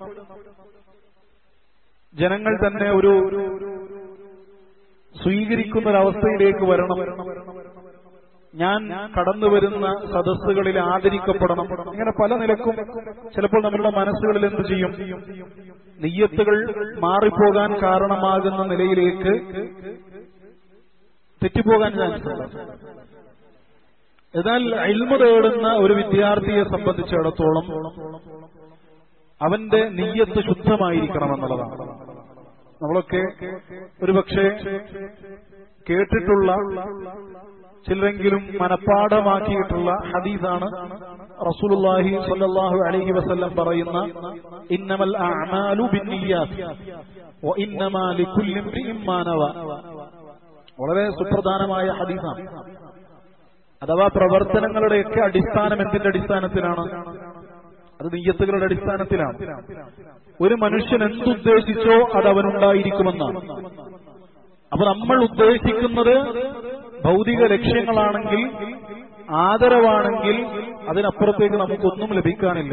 S1: ജനങ്ങൾ തന്നെ ഒരു സ്വീകരിക്കുന്ന ഒരവസ്ഥയിലേക്ക് വരണം ഞാൻ കടന്നു വരുന്ന സദസ്സുകളിൽ ആദരിക്കപ്പെടണം ഇങ്ങനെ പല നിലക്കും ചിലപ്പോൾ നമ്മളുടെ മനസ്സുകളിൽ എന്ത് ചെയ്യും നെയ്യത്തുകൾ മാറിപ്പോകാൻ കാരണമാകുന്ന നിലയിലേക്ക് തെറ്റിപ്പോകാൻ ചാൻസ് ഉണ്ട് എന്നാൽ അൽമ തേടുന്ന ഒരു വിദ്യാർത്ഥിയെ സംബന്ധിച്ചിടത്തോളം അവന്റെ നെയ്യത്ത് ശുദ്ധമായിരിക്കണമെന്നുള്ളതാണ് നമ്മളൊക്കെ ഒരുപക്ഷെ കേട്ടിട്ടുള്ള ചിലരെങ്കിലും മനഃപ്പാഠമാക്കിയിട്ടുള്ള ഹദീസാണ് റസൂലുള്ളാഹി സ്വല്ലല്ലാഹു അലൈഹി വസല്ലം പറയുന്ന ഇന്നമൽ അഅമാലു ബിന്നിയാത്ത് വ ഇന്നമാ ലികുല്ലി ഇംറിഇൻ മാ നവ വളരെ സുപ്രധാനമായ ഹദീസാണ് അഥവാ പ്രവർത്തനങ്ങളുടെയൊക്കെ അടിസ്ഥാനം എന്തിന്റെ അടിസ്ഥാനത്തിലാണ് അത് നെയ്യത്തുകളുടെ അടിസ്ഥാനത്തിലാണ് ഒരു മനുഷ്യൻ എന്തുദ്ദേശിച്ചോ അത് അവനുണ്ടായിരിക്കുമെന്നാണ് അപ്പൊ നമ്മൾ ഉദ്ദേശിക്കുന്നത് ഭൗതിക ലക്ഷ്യങ്ങളാണെങ്കിൽ ആദരവാണെങ്കിൽ അതിനപ്പുറത്തേക്ക് നമുക്കൊന്നും ലഭിക്കാനില്ല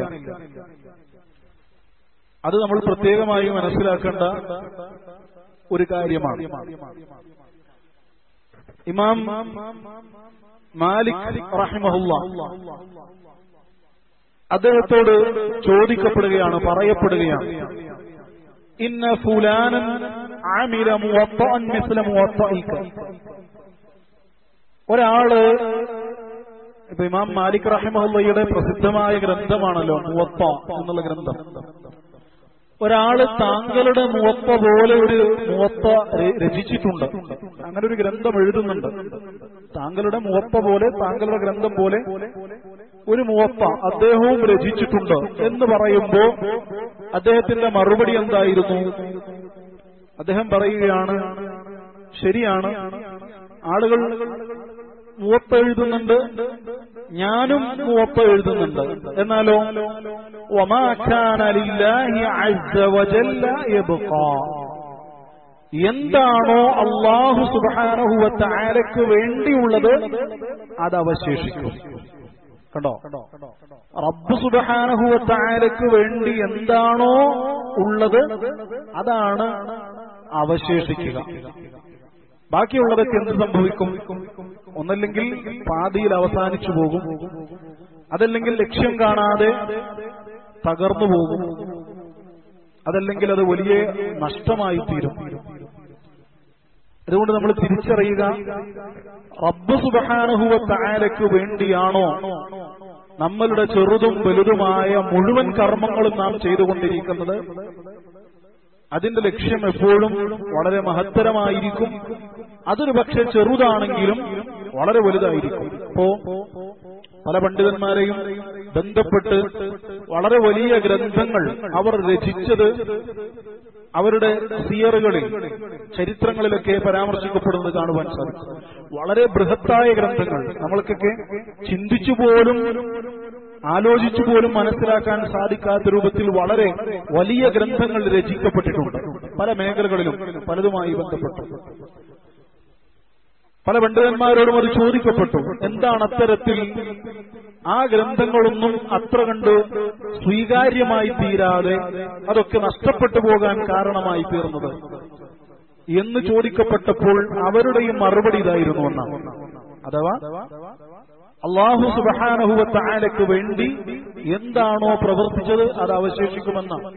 S1: അത് നമ്മൾ പ്രത്യേകമായി മനസ്സിലാക്കേണ്ട ഒരു കാര്യമാണ് ഇമാം മാലിക് റഹിമഹുല്ല അദ്ദേഹത്തോട് ചോദിക്കപ്പെടുകയാണ് പറയപ്പെടുകയാണ് ഇന്ന ഫുലാനൻ ആമില മുവത്തഅൻ മിസ്ല മുവത്തഇക ഒരാള് ഇപ്പൊ ഇമാം മാലിക് റഹിമഹുല്ലയുടെ പ്രസിദ്ധമായ ഗ്രന്ഥമാണല്ലോ മുവത്ത എന്നുള്ള ഗ്രന്ഥം ഒരാള് താങ്കളുടെ മുവത്ത പോലെ ഒരു മുവത്ത രചിച്ചിട്ടുണ്ട് അങ്ങനെ ഒരു ഗ്രന്ഥം എഴുതുന്നുണ്ട് താങ്കളുടെ മുവത്ത പോലെ താങ്കളുടെ ഗ്രന്ഥം പോലെ ഒരു മുവത്ത അദ്ദേഹവും രചിച്ചിട്ടുണ്ട് എന്ന് പറയുമ്പോ അദ്ദേഹത്തിന്റെ മറുപടി എന്തായിരുന്നു അദ്ദേഹം പറയുകയാണ് ശരിയാണ് ആളുകൾ മുവത്ത എഴുതുന്നുണ്ട് ഞാനും മുവത്ത എഴുതുന്നുണ്ട് എന്നാലോ വമാ കാന ലില്ലാഹി അസ്സ വജല്ല യബ്ഖാ എന്താണോ അള്ളാഹു സുബാനഹുവത്ത ആരക്ക് വേണ്ടിയുള്ളത് അത് അവശേഷിക്കും കണ്ടോ റബ്ബ് സുബാനഹുവത്ത ആരക്ക് വേണ്ടി എന്താണോ ഉള്ളത് അതാണ് അവശേഷിക്കുക ബാക്കിയുള്ളതൊക്കെ എന്ത് സംഭവിക്കും ഒന്നല്ലെങ്കിൽ പാതിയിൽ അവസാനിച്ചു പോകും അതല്ലെങ്കിൽ ലക്ഷ്യം കാണാതെ തകർന്നു പോകും അതല്ലെങ്കിൽ അത് വലിയ നഷ്ടമായി തീരും അതുകൊണ്ട് നമ്മൾ തിരിച്ചറിയുക റബ്ബ് സുബഹാനഹുവ താലയ്ക്ക് വേണ്ടിയാണോ നമ്മളുടെ ചെറുതും വലുതുമായ മുഴുവൻ കർമ്മങ്ങളും നാം ചെയ്തുകൊണ്ടിരിക്കുന്നത് അതിന്റെ ലക്ഷ്യം എപ്പോഴും വളരെ മഹത്തരമായിരിക്കും അതൊരു പക്ഷെ ചെറുതാണെങ്കിലും വളരെ വലുതായിരിക്കും ഇപ്പോ പല പണ്ഡിതന്മാരെയും ബന്ധപ്പെട്ട് വളരെ വലിയ ഗ്രന്ഥങ്ങൾ അവർ രചിച്ചത് അവരുടെ സിയറുകളിൽ ചരിത്രങ്ങളിലൊക്കെ പരാമർശിക്കപ്പെടുന്നത് കാണുവാൻ സാധിക്കും വളരെ ബൃഹത്തായ ഗ്രന്ഥങ്ങൾ നമ്മൾക്കൊക്കെ ചിന്തിച്ചു പോലും ആലോചിച്ചു പോലും മനസ്സിലാക്കാൻ സാധിക്കാത്ത രൂപത്തിൽ വളരെ വലിയ ഗ്രന്ഥങ്ങൾ രചിക്കപ്പെട്ടിട്ടുണ്ട് പല മേഖലകളിലും പലതുമായി ബന്ധപ്പെട്ടു പല പണ്ഡിതന്മാരോടും അത് ചോദിക്കപ്പെട്ടു എന്താണ് അത്തരത്തിൽ ആ ഗ്രന്ഥങ്ങളൊന്നും അത്ര കണ്ട് സ്വീകാര്യമായി തീരാതെ അതൊക്കെ നഷ്ടപ്പെട്ടു പോകാൻ കാരണമായി തീർന്നത് എന്ന് ചോദിക്കപ്പെട്ടപ്പോൾ അവരുടെയും മറുപടി ഇതായിരുന്നു എന്നാണ് അഥവാ അള്ളാഹു സുബാനഹുവത്ത ആലയ്ക്ക് വേണ്ടി എന്താണോ പ്രവർത്തിച്ചത് അത് അവശേഷിക്കുമെന്നാണ്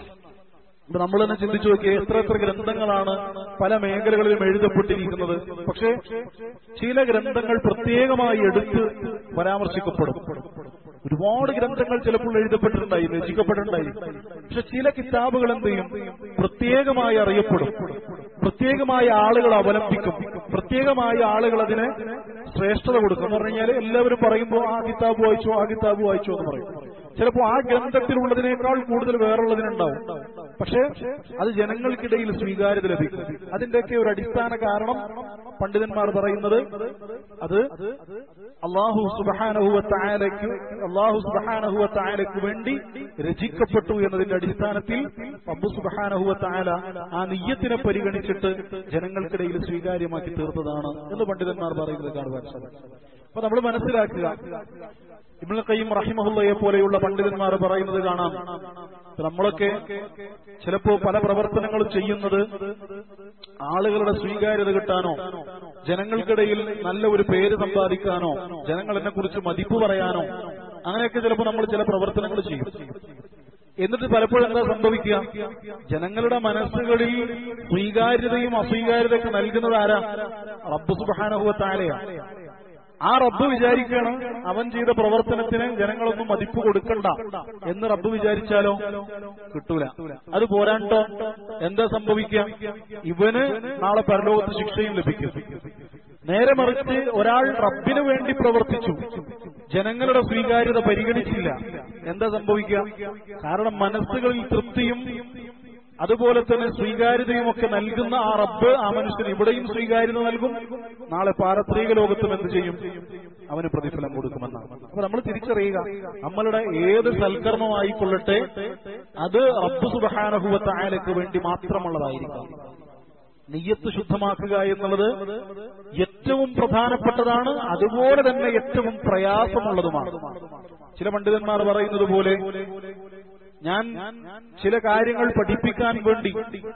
S1: ഇപ്പൊ നമ്മൾ തന്നെ ചിന്തിച്ചു നോക്കിയേ എത്ര എത്ര ഗ്രന്ഥങ്ങളാണ് പല മേഖലകളിലും എഴുതപ്പെട്ടിരിക്കുന്നത് പക്ഷേ ചില ഗ്രന്ഥങ്ങൾ പ്രത്യേകമായി എടുത്ത് പരാമർശിക്കപ്പെടും ഒരുപാട് ഗ്രന്ഥങ്ങൾ ചിലപ്പോൾ എഴുതപ്പെട്ടിട്ടുണ്ടായി രചിക്കപ്പെട്ടിട്ടുണ്ടായി പക്ഷെ ചില കിതാബുകൾ എന്ത് ചെയ്യും പ്രത്യേകമായി അറിയപ്പെടും പ്രത്യേകമായ ആളുകൾ അവലംബിക്കും പ്രത്യേകമായ ആളുകൾ അതിന് ശ്രേഷ്ഠത കൊടുക്കും എന്ന് പറഞ്ഞു കഴിഞ്ഞാൽ എല്ലാവരും പറയുമ്പോൾ ആ കിതാബ് വായിച്ചോ ആ കിതാബ് വായിച്ചോ എന്ന് പറയും ചിലപ്പോൾ ആ ഗ്രന്ഥത്തിലുള്ളതിനേക്കാൾ കൂടുതൽ വേറുള്ളതിനുണ്ടാവും പക്ഷേ അത് ജനങ്ങൾക്കിടയിൽ സ്വീകാര്യത ലഭിക്കും അതിന്റെയൊക്കെ ഒരു അടിസ്ഥാന കാരണം പണ്ഡിതന്മാർ പറയുന്നത് അത് അള്ളാഹു സുബാനഹുവ തായാലയ്ക്ക് അള്ളാഹു സുബാനഹുവ തായാലയ്ക്ക് വേണ്ടി രചിക്കപ്പെട്ടു എന്നതിന്റെ അടിസ്ഥാനത്തിൽ അബ്ബു സുബാനഹുവ തായാല ആ നെയ്യത്തിനെ പരിഗണിച്ചിട്ട് ജനങ്ങൾക്കിടയിൽ സ്വീകാര്യമാക്കി തീർത്തതാണ് എന്ന് പണ്ഡിതന്മാർ പറയുന്നത് കാണുവാൻ സാധിക്കും അപ്പൊ നമ്മൾ മനസ്സിലാക്കുക ഇബ്നുൽ ഖയ്യിം റഹിമഹുല്ലയെ പോലെയുള്ള പണ്ഡിതന്മാർ പറയുന്നത് കാണാം നമ്മളൊക്കെ ചിലപ്പോ പല പ്രവർത്തനങ്ങളും ചെയ്യുന്നത് ആളുകളുടെ സ്വീകാര്യത കിട്ടാനോ ജനങ്ങൾക്കിടയിൽ നല്ല ഒരു പേര് സമ്പാദിക്കാനോ ജനങ്ങൾ എന്നെ കുറിച്ച് മതിപ്പ് പറയാനോ അങ്ങനെയൊക്കെ ചിലപ്പോൾ നമ്മൾ ചില പ്രവർത്തനങ്ങൾ ചെയ്യും എന്നിട്ട് പലപ്പോഴും എന്താ സംഭവിക്കുക ജനങ്ങളുടെ മനസ്സുകളിൽ സ്വീകാര്യതയും അസ്വീകാര്യതയൊക്കെ നൽകുന്നത് ആരാ റബ്ബ് സുബാനഹുവത്താലയാണ് ആ റബ്ബ് വിചാരിക്കണം അവൻ ചെയ്ത പ്രവർത്തനത്തിന് ജനങ്ങളൊന്നും മതിപ്പ് കൊടുക്കണ്ട എന്ന് റബ്ബ് വിചാരിച്ചാലോ കിട്ടൂല അത് പോരാണ്ടോ എന്താ സംഭവിക്കുക ഇവന് നാളെ പരലോകത്ത് ശിക്ഷയും ലഭിക്കും നേരെ മറിച്ച് ഒരാൾ റബ്ബിന് വേണ്ടി പ്രവർത്തിച്ചു ജനങ്ങളുടെ സ്വീകാര്യത പരിഗണിച്ചില്ല എന്താ സംഭവിക്കുക കാരണം മനസ്സുകളിൽ തൃപ്തിയും അതുപോലെ തന്നെ സ്വീകാര്യതയും ഒക്കെ നൽകുന്ന ആ റബ്ബ് ആ മനുഷ്യന് ഇവിടെയും സ്വീകാര്യത നൽകും നാളെ പാരത്രിക ലോകത്തും എന്ത് ചെയ്യും അവന് പ്രതിഫലം കൊടുക്കുമെന്നാണ് അപ്പൊ നമ്മൾ തിരിച്ചറിയുക നമ്മളുടെ ഏത് സൽക്കർമ്മമായിക്കൊള്ളട്ടെ അത് റബ്ബ് സുബഹാനഹുവത്ത ആയലക്ക് വേണ്ടി മാത്രമുള്ളതായിരിക്കാം നെയ്യത്ത് ശുദ്ധമാക്കുക എന്നുള്ളത് ഏറ്റവും പ്രധാനപ്പെട്ടതാണ് അതുപോലെ തന്നെ ഏറ്റവും പ്രയാസമുള്ളതുമാണ് ചില പണ്ഡിതന്മാർ പറയുന്നത് പോലെ ഞാൻ ചില കാര്യങ്ങൾ പഠിപ്പിക്കാൻ വേണ്ടി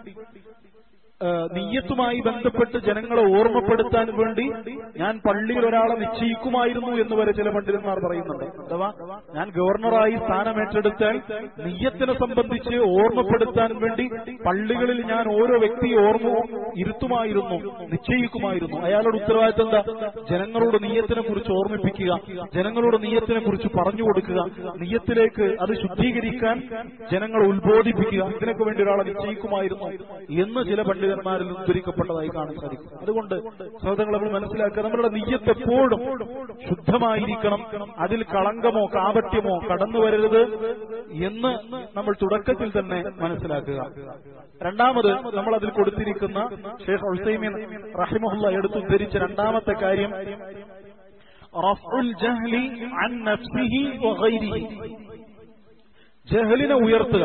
S1: നീയത്തുമായി ബന്ധപ്പെട്ട് ജനങ്ങളെ ഓർമ്മപ്പെടുത്താൻ വേണ്ടി ഞാൻ പള്ളിയിൽ ഒരാളെ നിശ്ചയിക്കുമായിരുന്നു എന്ന് വരെ ചില പണ്ഡിതന്മാർ പറയുന്നുണ്ട് അഥവാ ഞാൻ ഗവർണറായി സ്ഥാനമേറ്റെടുത്താൽ നീയത്തിനെ സംബന്ധിച്ച് ഓർമ്മപ്പെടുത്താൻ വേണ്ടി പള്ളികളിൽ ഞാൻ ഓരോ വ്യക്തിയെ ഓർമ്മ ഇരുത്തുമായിരുന്നു നിശ്ചയിക്കുമായിരുന്നു അയാളുടെ ഉത്തരവാദിത്തം എന്താ ജനങ്ങളോട് നീയത്തിനെ കുറിച്ച് ഓർമ്മിപ്പിക്കുക ജനങ്ങളോട് നീയത്തിനെ കുറിച്ച് പറഞ്ഞു കൊടുക്കുക നീയത്തിലേക്ക് അത് ശുദ്ധീകരിക്കാൻ ജനങ്ങളെ ഉത്ബോധിപ്പിക്കുക ഇതിനൊക്കെ വേണ്ടി ഒരാളെ നിശ്ചയിക്കുമായിരുന്നു എന്ന് ചില പണ്ഡിതന്മാർ പണ്ഡിതന്മാരിൽ നിന്ന് ഉദ്ധരിക്കപ്പെട്ടതായി കാണാൻ സാധിക്കും അതുകൊണ്ട് സഹോദരങ്ങൾ നമ്മൾ മനസ്സിലാക്കുക നമ്മളുടെ നെയ്യത്ത് എപ്പോഴും ശുദ്ധമായിരിക്കണം അതിൽ കളങ്കമോ കാപട്യമോ കടന്നു വരരുത് എന്ന് നമ്മൾ തുടക്കത്തിൽ തന്നെ മനസ്സിലാക്കുക രണ്ടാമത് നമ്മൾ അതിൽ കൊടുത്തിരിക്കുന്ന ഷെയ്ഖ് ഉസൈമീൻ റഹിമഹുല്ല എടുത്തുദ്ധരിച്ച രണ്ടാമത്തെ കാര്യം റഫ്ഉൽ ജഹ്ലി അൻ നഫ്സിഹി വഗൈരിഹി ജഹലിനെ ഉയർത്തുക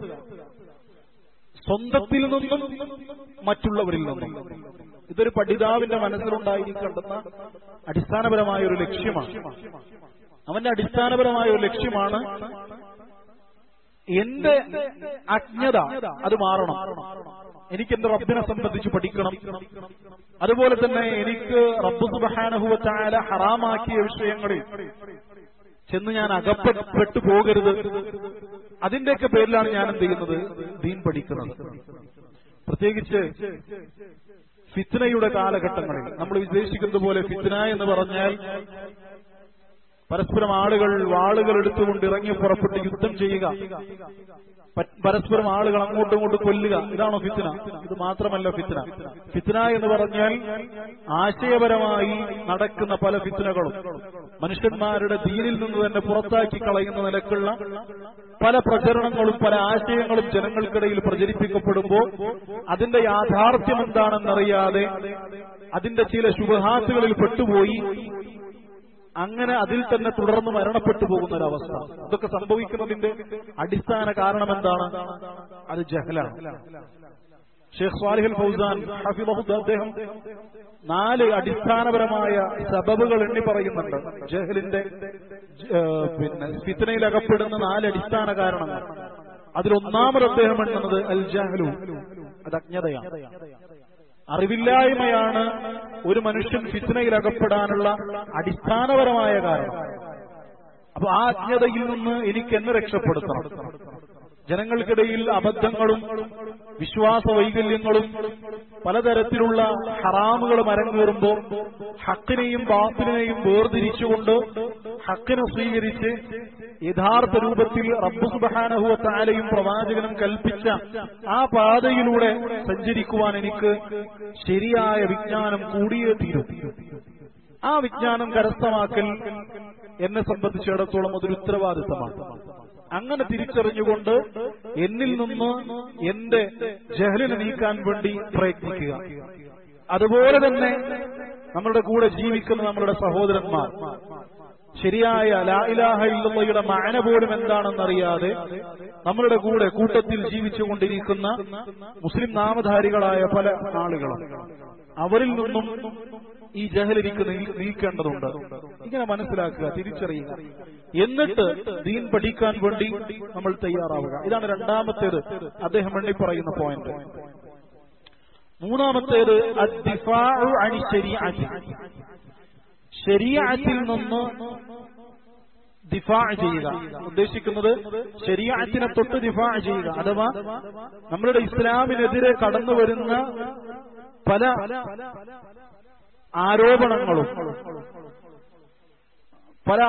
S1: സ്വന്തത്തിൽ നിന്നും മറ്റുള്ളവരിൽ നിന്നും ഇതൊരു പഠിതാവിന്റെ മനസ്സിലുണ്ടായിരിക്കേണ്ടുന്ന അടിസ്ഥാനപരമായ ഒരു ലക്ഷ്യമാണ് അവന്റെ അടിസ്ഥാനപരമായ ഒരു ലക്ഷ്യമാണ് എന്റെ അജ്ഞത അത് മാറണം എനിക്ക് എന്റെ റബ്ബിനെ സംബന്ധിച്ച് പഠിക്കണം അതുപോലെ തന്നെ എനിക്ക് റബ്ബ് സുബഹാനഹുവച്ചായ ഹറാമാക്കിയ വിഷയങ്ങളിൽ ചെന്ന് ഞാൻ അകപ്പെട്ടു പോകരുത് അതിന്റെയൊക്കെ പേരിലാണ് ഞാൻ എന്ത് ചെയ്യുന്നത് ദീൻ പഠിക്കുന്നത് പ്രത്യേകിച്ച് ഫിത്നയുടെ കാലഘട്ടങ്ങളിൽ നമ്മൾ വിദേശിക്കുന്നത് പോലെ ഫിത്ന എന്ന് പറഞ്ഞാൽ പരസ്പരം ആളുകൾ വാളുകൾ എടുത്തുകൊണ്ട് ഇറങ്ങി പുറപ്പെട്ട് യുദ്ധം ചെയ്യുക പരസ്പരം ആളുകൾ അങ്ങോട്ടും ഇങ്ങോട്ടും കൊല്ലുക ഇതാണോ ഫിത്ന ഇത് മാത്രമല്ല ഫിത്ന ഫിത്ന എന്ന് പറഞ്ഞാൽ ആശയപരമായി നടക്കുന്ന പല ഫിത്നകളും മനുഷ്യന്മാരുടെ ദീനിൽ നിന്ന് തന്നെ പുറത്താക്കി കളയുന്ന നിലക്കുള്ള പല പ്രചരണങ്ങളും പല ആശയങ്ങളും ജനങ്ങൾക്കിടയിൽ പ്രചരിപ്പിക്കപ്പെടുമ്പോൾ അതിന്റെ യാഥാർത്ഥ്യം എന്താണെന്നറിയാതെ അതിന്റെ ചില ശുഭഹാത്തുകളിൽ പെട്ടുപോയി അങ്ങനെ അതിൽ തന്നെ തുടർന്ന് മരണപ്പെട്ടു പോകുന്ന ഒരവസ്ഥ ഇതൊക്കെ സംഭവിക്കുന്നതിന്റെ അടിസ്ഥാന കാരണം എന്താണ് അത് ജഹലാണ് ഷെയ്ഖ് സ്വാലിഹൽ ഫൗസാൻ ഹഫിബഹുദ് അദ്ദേഹം നാല് അടിസ്ഥാനപരമായ സബബുകൾ എണ്ണി പറയുന്നുണ്ട് ജഹലിന്റെ പിന്നെ ഫിത്തനയിൽ അകപ്പെടുന്ന നാല് അടിസ്ഥാന കാരണങ്ങൾ അതിലൊന്നാമത് അദ്ദേഹം എണ്ണുന്നത് അൽ ജഹലു അത് അജ്ഞതയാണ് അറിവില്ലായ്മയാണ് ഒരു മനുഷ്യൻ ഫിത്നയിൽ അകപ്പെടാനുള്ള അടിസ്ഥാനപരമായ കാരണം അപ്പൊ ആ അജ്ഞതയിൽ നിന്ന് എനിക്ക് എന്നെ രക്ഷപ്പെടുത്തണം ജനങ്ങൾക്കിടയിൽ അബദ്ധങ്ങളും വിശ്വാസ വൈകല്യങ്ങളും പലതരത്തിലുള്ള ഹറാമുകളും അരങ്ങേറുമ്പോൾ ഹക്കിനെയും ബാത്തിനെയും വേർതിരിച്ചുകൊണ്ട് ഹക്കിനെ സ്വീകരിച്ച് യഥാർത്ഥ രൂപത്തിൽ റബ്ബു സുബഹാനഹുവ താലയും പ്രവാചകനും കൽപ്പിച്ച ആ പാതയിലൂടെ സഞ്ചരിക്കുവാൻ എനിക്ക് ശരിയായ വിജ്ഞാനം കൂടിയേ തീരും ആ വിജ്ഞാനം കരസ്ഥമാക്കൽ എന്നെ സംബന്ധിച്ചിടത്തോളം അതൊരു ഉത്തരവാദിത്തമാണ് അങ്ങനെ തിരിച്ചറിഞ്ഞുകൊണ്ട് എന്നിൽ നിന്ന് എന്റെ ജഹലിനെ നീക്കാൻ വേണ്ടി പ്രയത്നിക്കുക അതുപോലെ തന്നെ നമ്മളുടെ കൂടെ ജീവിക്കുന്ന നമ്മളുടെ സഹോദരന്മാർ ശരിയായ ലാ ഇലാഹ ഇല്ലയുടെ മാന പോലും എന്താണെന്നറിയാതെ നമ്മളുടെ കൂടെ കൂട്ടത്തിൽ ജീവിച്ചുകൊണ്ടിരിക്കുന്ന മുസ്ലിം നാമധാരികളായ പല ആളുകളും അവരിൽ നിന്നും ഈ ജഹലിരിക്ക് നീക്കേണ്ടതുണ്ട് ഇങ്ങനെ മനസ്സിലാക്കുക തിരിച്ചറിയുക എന്നിട്ട് ദീൻ പഠിക്കാൻ വേണ്ടി നമ്മൾ തയ്യാറാവുക ഇതാണ് രണ്ടാമത്തേത് അദ്ദേഹം എണ്ണി പറയുന്ന പോയിന്റ് മൂന്നാമത്തേത് ശരീഅത്തിൽ നിന്ന് ദിഫാ ചെയ്യുക ഉദ്ദേശിക്കുന്നത് ശരീഅത്തിനെ തൊട്ട് ദിഫാ ചെയ്യുക അഥവാ നമ്മളുടെ ഇസ്ലാമിനെതിരെ കടന്നു വരുന്ന പല ആരോപണങ്ങളും പല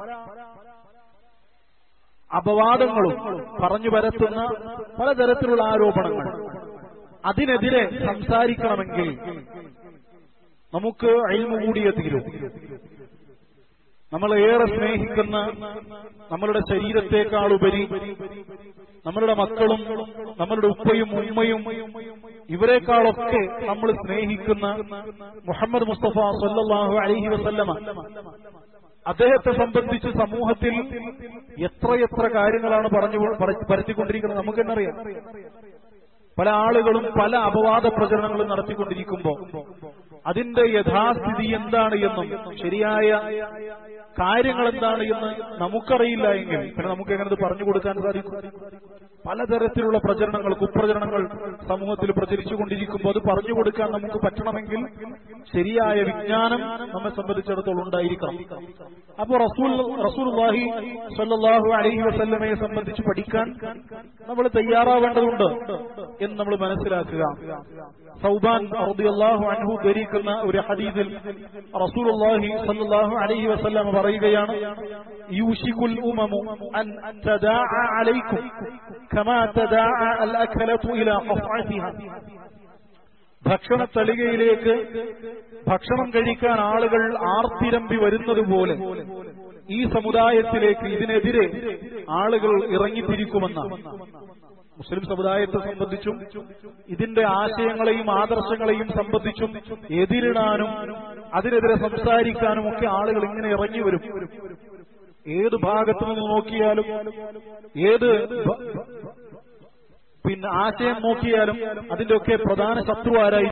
S1: അപവാദങ്ങളും പറഞ്ഞു പരത്തുന്ന പലതരത്തിലുള്ള ആരോപണങ്ങൾ അതിനെതിരെ സംസാരിക്കണമെങ്കിൽ നമുക്ക് അഴിമ കൂടിയേ തീരും നമ്മൾ ഏറെ സ്നേഹിക്കുന്ന നമ്മളുടെ ശരീരത്തെക്കാൾ ഉപരി നമ്മളുടെ മക്കളും നമ്മളുടെ ഉപ്പയും ഉമ്മയും ഇവരെക്കാളൊക്കെ നമ്മൾ സ്നേഹിക്കുന്ന മുഹമ്മദ് മുസ്തഫ സല്ലാഹു അലഹി വസല്ലമ അദ്ദേഹത്തെ സംബന്ധിച്ച് സമൂഹത്തിൽ എത്രയെത്ര കാര്യങ്ങളാണ് പറഞ്ഞു പരത്തിക്കൊണ്ടിരിക്കുന്നത് നമുക്ക് തന്നെ അറിയാം പല ആളുകളും പല അപവാദ പ്രചരണങ്ങളും നടത്തിക്കൊണ്ടിരിക്കുമ്പോൾ അതിന്റെ യഥാസ്ഥിതി എന്താണ് എന്നും ശരിയായ കാര്യങ്ങൾ എന്താണ് എന്ന് നമുക്കറിയില്ല എങ്കിൽ പിന്നെ നമുക്ക് എങ്ങനെ പറഞ്ഞു കൊടുക്കാൻ സാധിക്കും പലതരത്തിലുള്ള പ്രചരണങ്ങൾ കുപ്രചരണങ്ങൾ സമൂഹത്തിൽ പ്രചരിച്ചുകൊണ്ടിരിക്കുമ്പോൾ അത് പറഞ്ഞു കൊടുക്കാൻ നമുക്ക് പറ്റണമെങ്കിൽ ശരിയായ വിജ്ഞാനം നമ്മെ സംബന്ധിച്ചിടത്തോളം ഉണ്ടായിരിക്കണം അപ്പോൾ റസൂൽ റസൂൽ വാഹി സല്ലാഹു അലഹി വസല്ലമയെ സംബന്ധിച്ച് പഠിക്കാൻ നമ്മൾ തയ്യാറാവേണ്ടതുണ്ട് എന്ന് നമ്മൾ മനസ്സിലാക്കുക സൗബാൻ അള്ളാഹു അൻഹു ധരിക്കുന്ന ഒരു ഹദീദിൽ റസൂൽ സല്ലാഹു അലഹി വസല്ലമ പറയുകയാണ് യൂഷിക്കുൽ ഉമമു അൻ തദാഅ അലൈക്കും كما تداعى الأكلة إلى قصعتها ഭക്ഷണ തളികയിലേക്ക് ഭക്ഷണം കഴിക്കാൻ ആളുകൾ ആർത്തിരമ്പി വരുന്നത് പോലെ ഈ സമുദായത്തിലേക്ക് ഇതിനെതിരെ ആളുകൾ ഇറങ്ങിത്തിരിക്കുമെന്നാണ് മുസ്ലിം സമുദായത്തെ സംബന്ധിച്ചും ഇതിന്റെ ആശയങ്ങളെയും ആദർശങ്ങളെയും സംബന്ധിച്ചും എതിരിടാനും അതിനെതിരെ സംസാരിക്കാനും ഒക്കെ ആളുകൾ ഇങ്ങനെ ഇറങ്ങി വരും ഏത് ഭാഗത്തു നിന്ന് നോക്കിയാലും ഏത് ഭ- പിന്നെ ആശയം നോക്കിയാലും അതിന്റെയൊക്കെ പ്രധാന ശത്രു ആരായി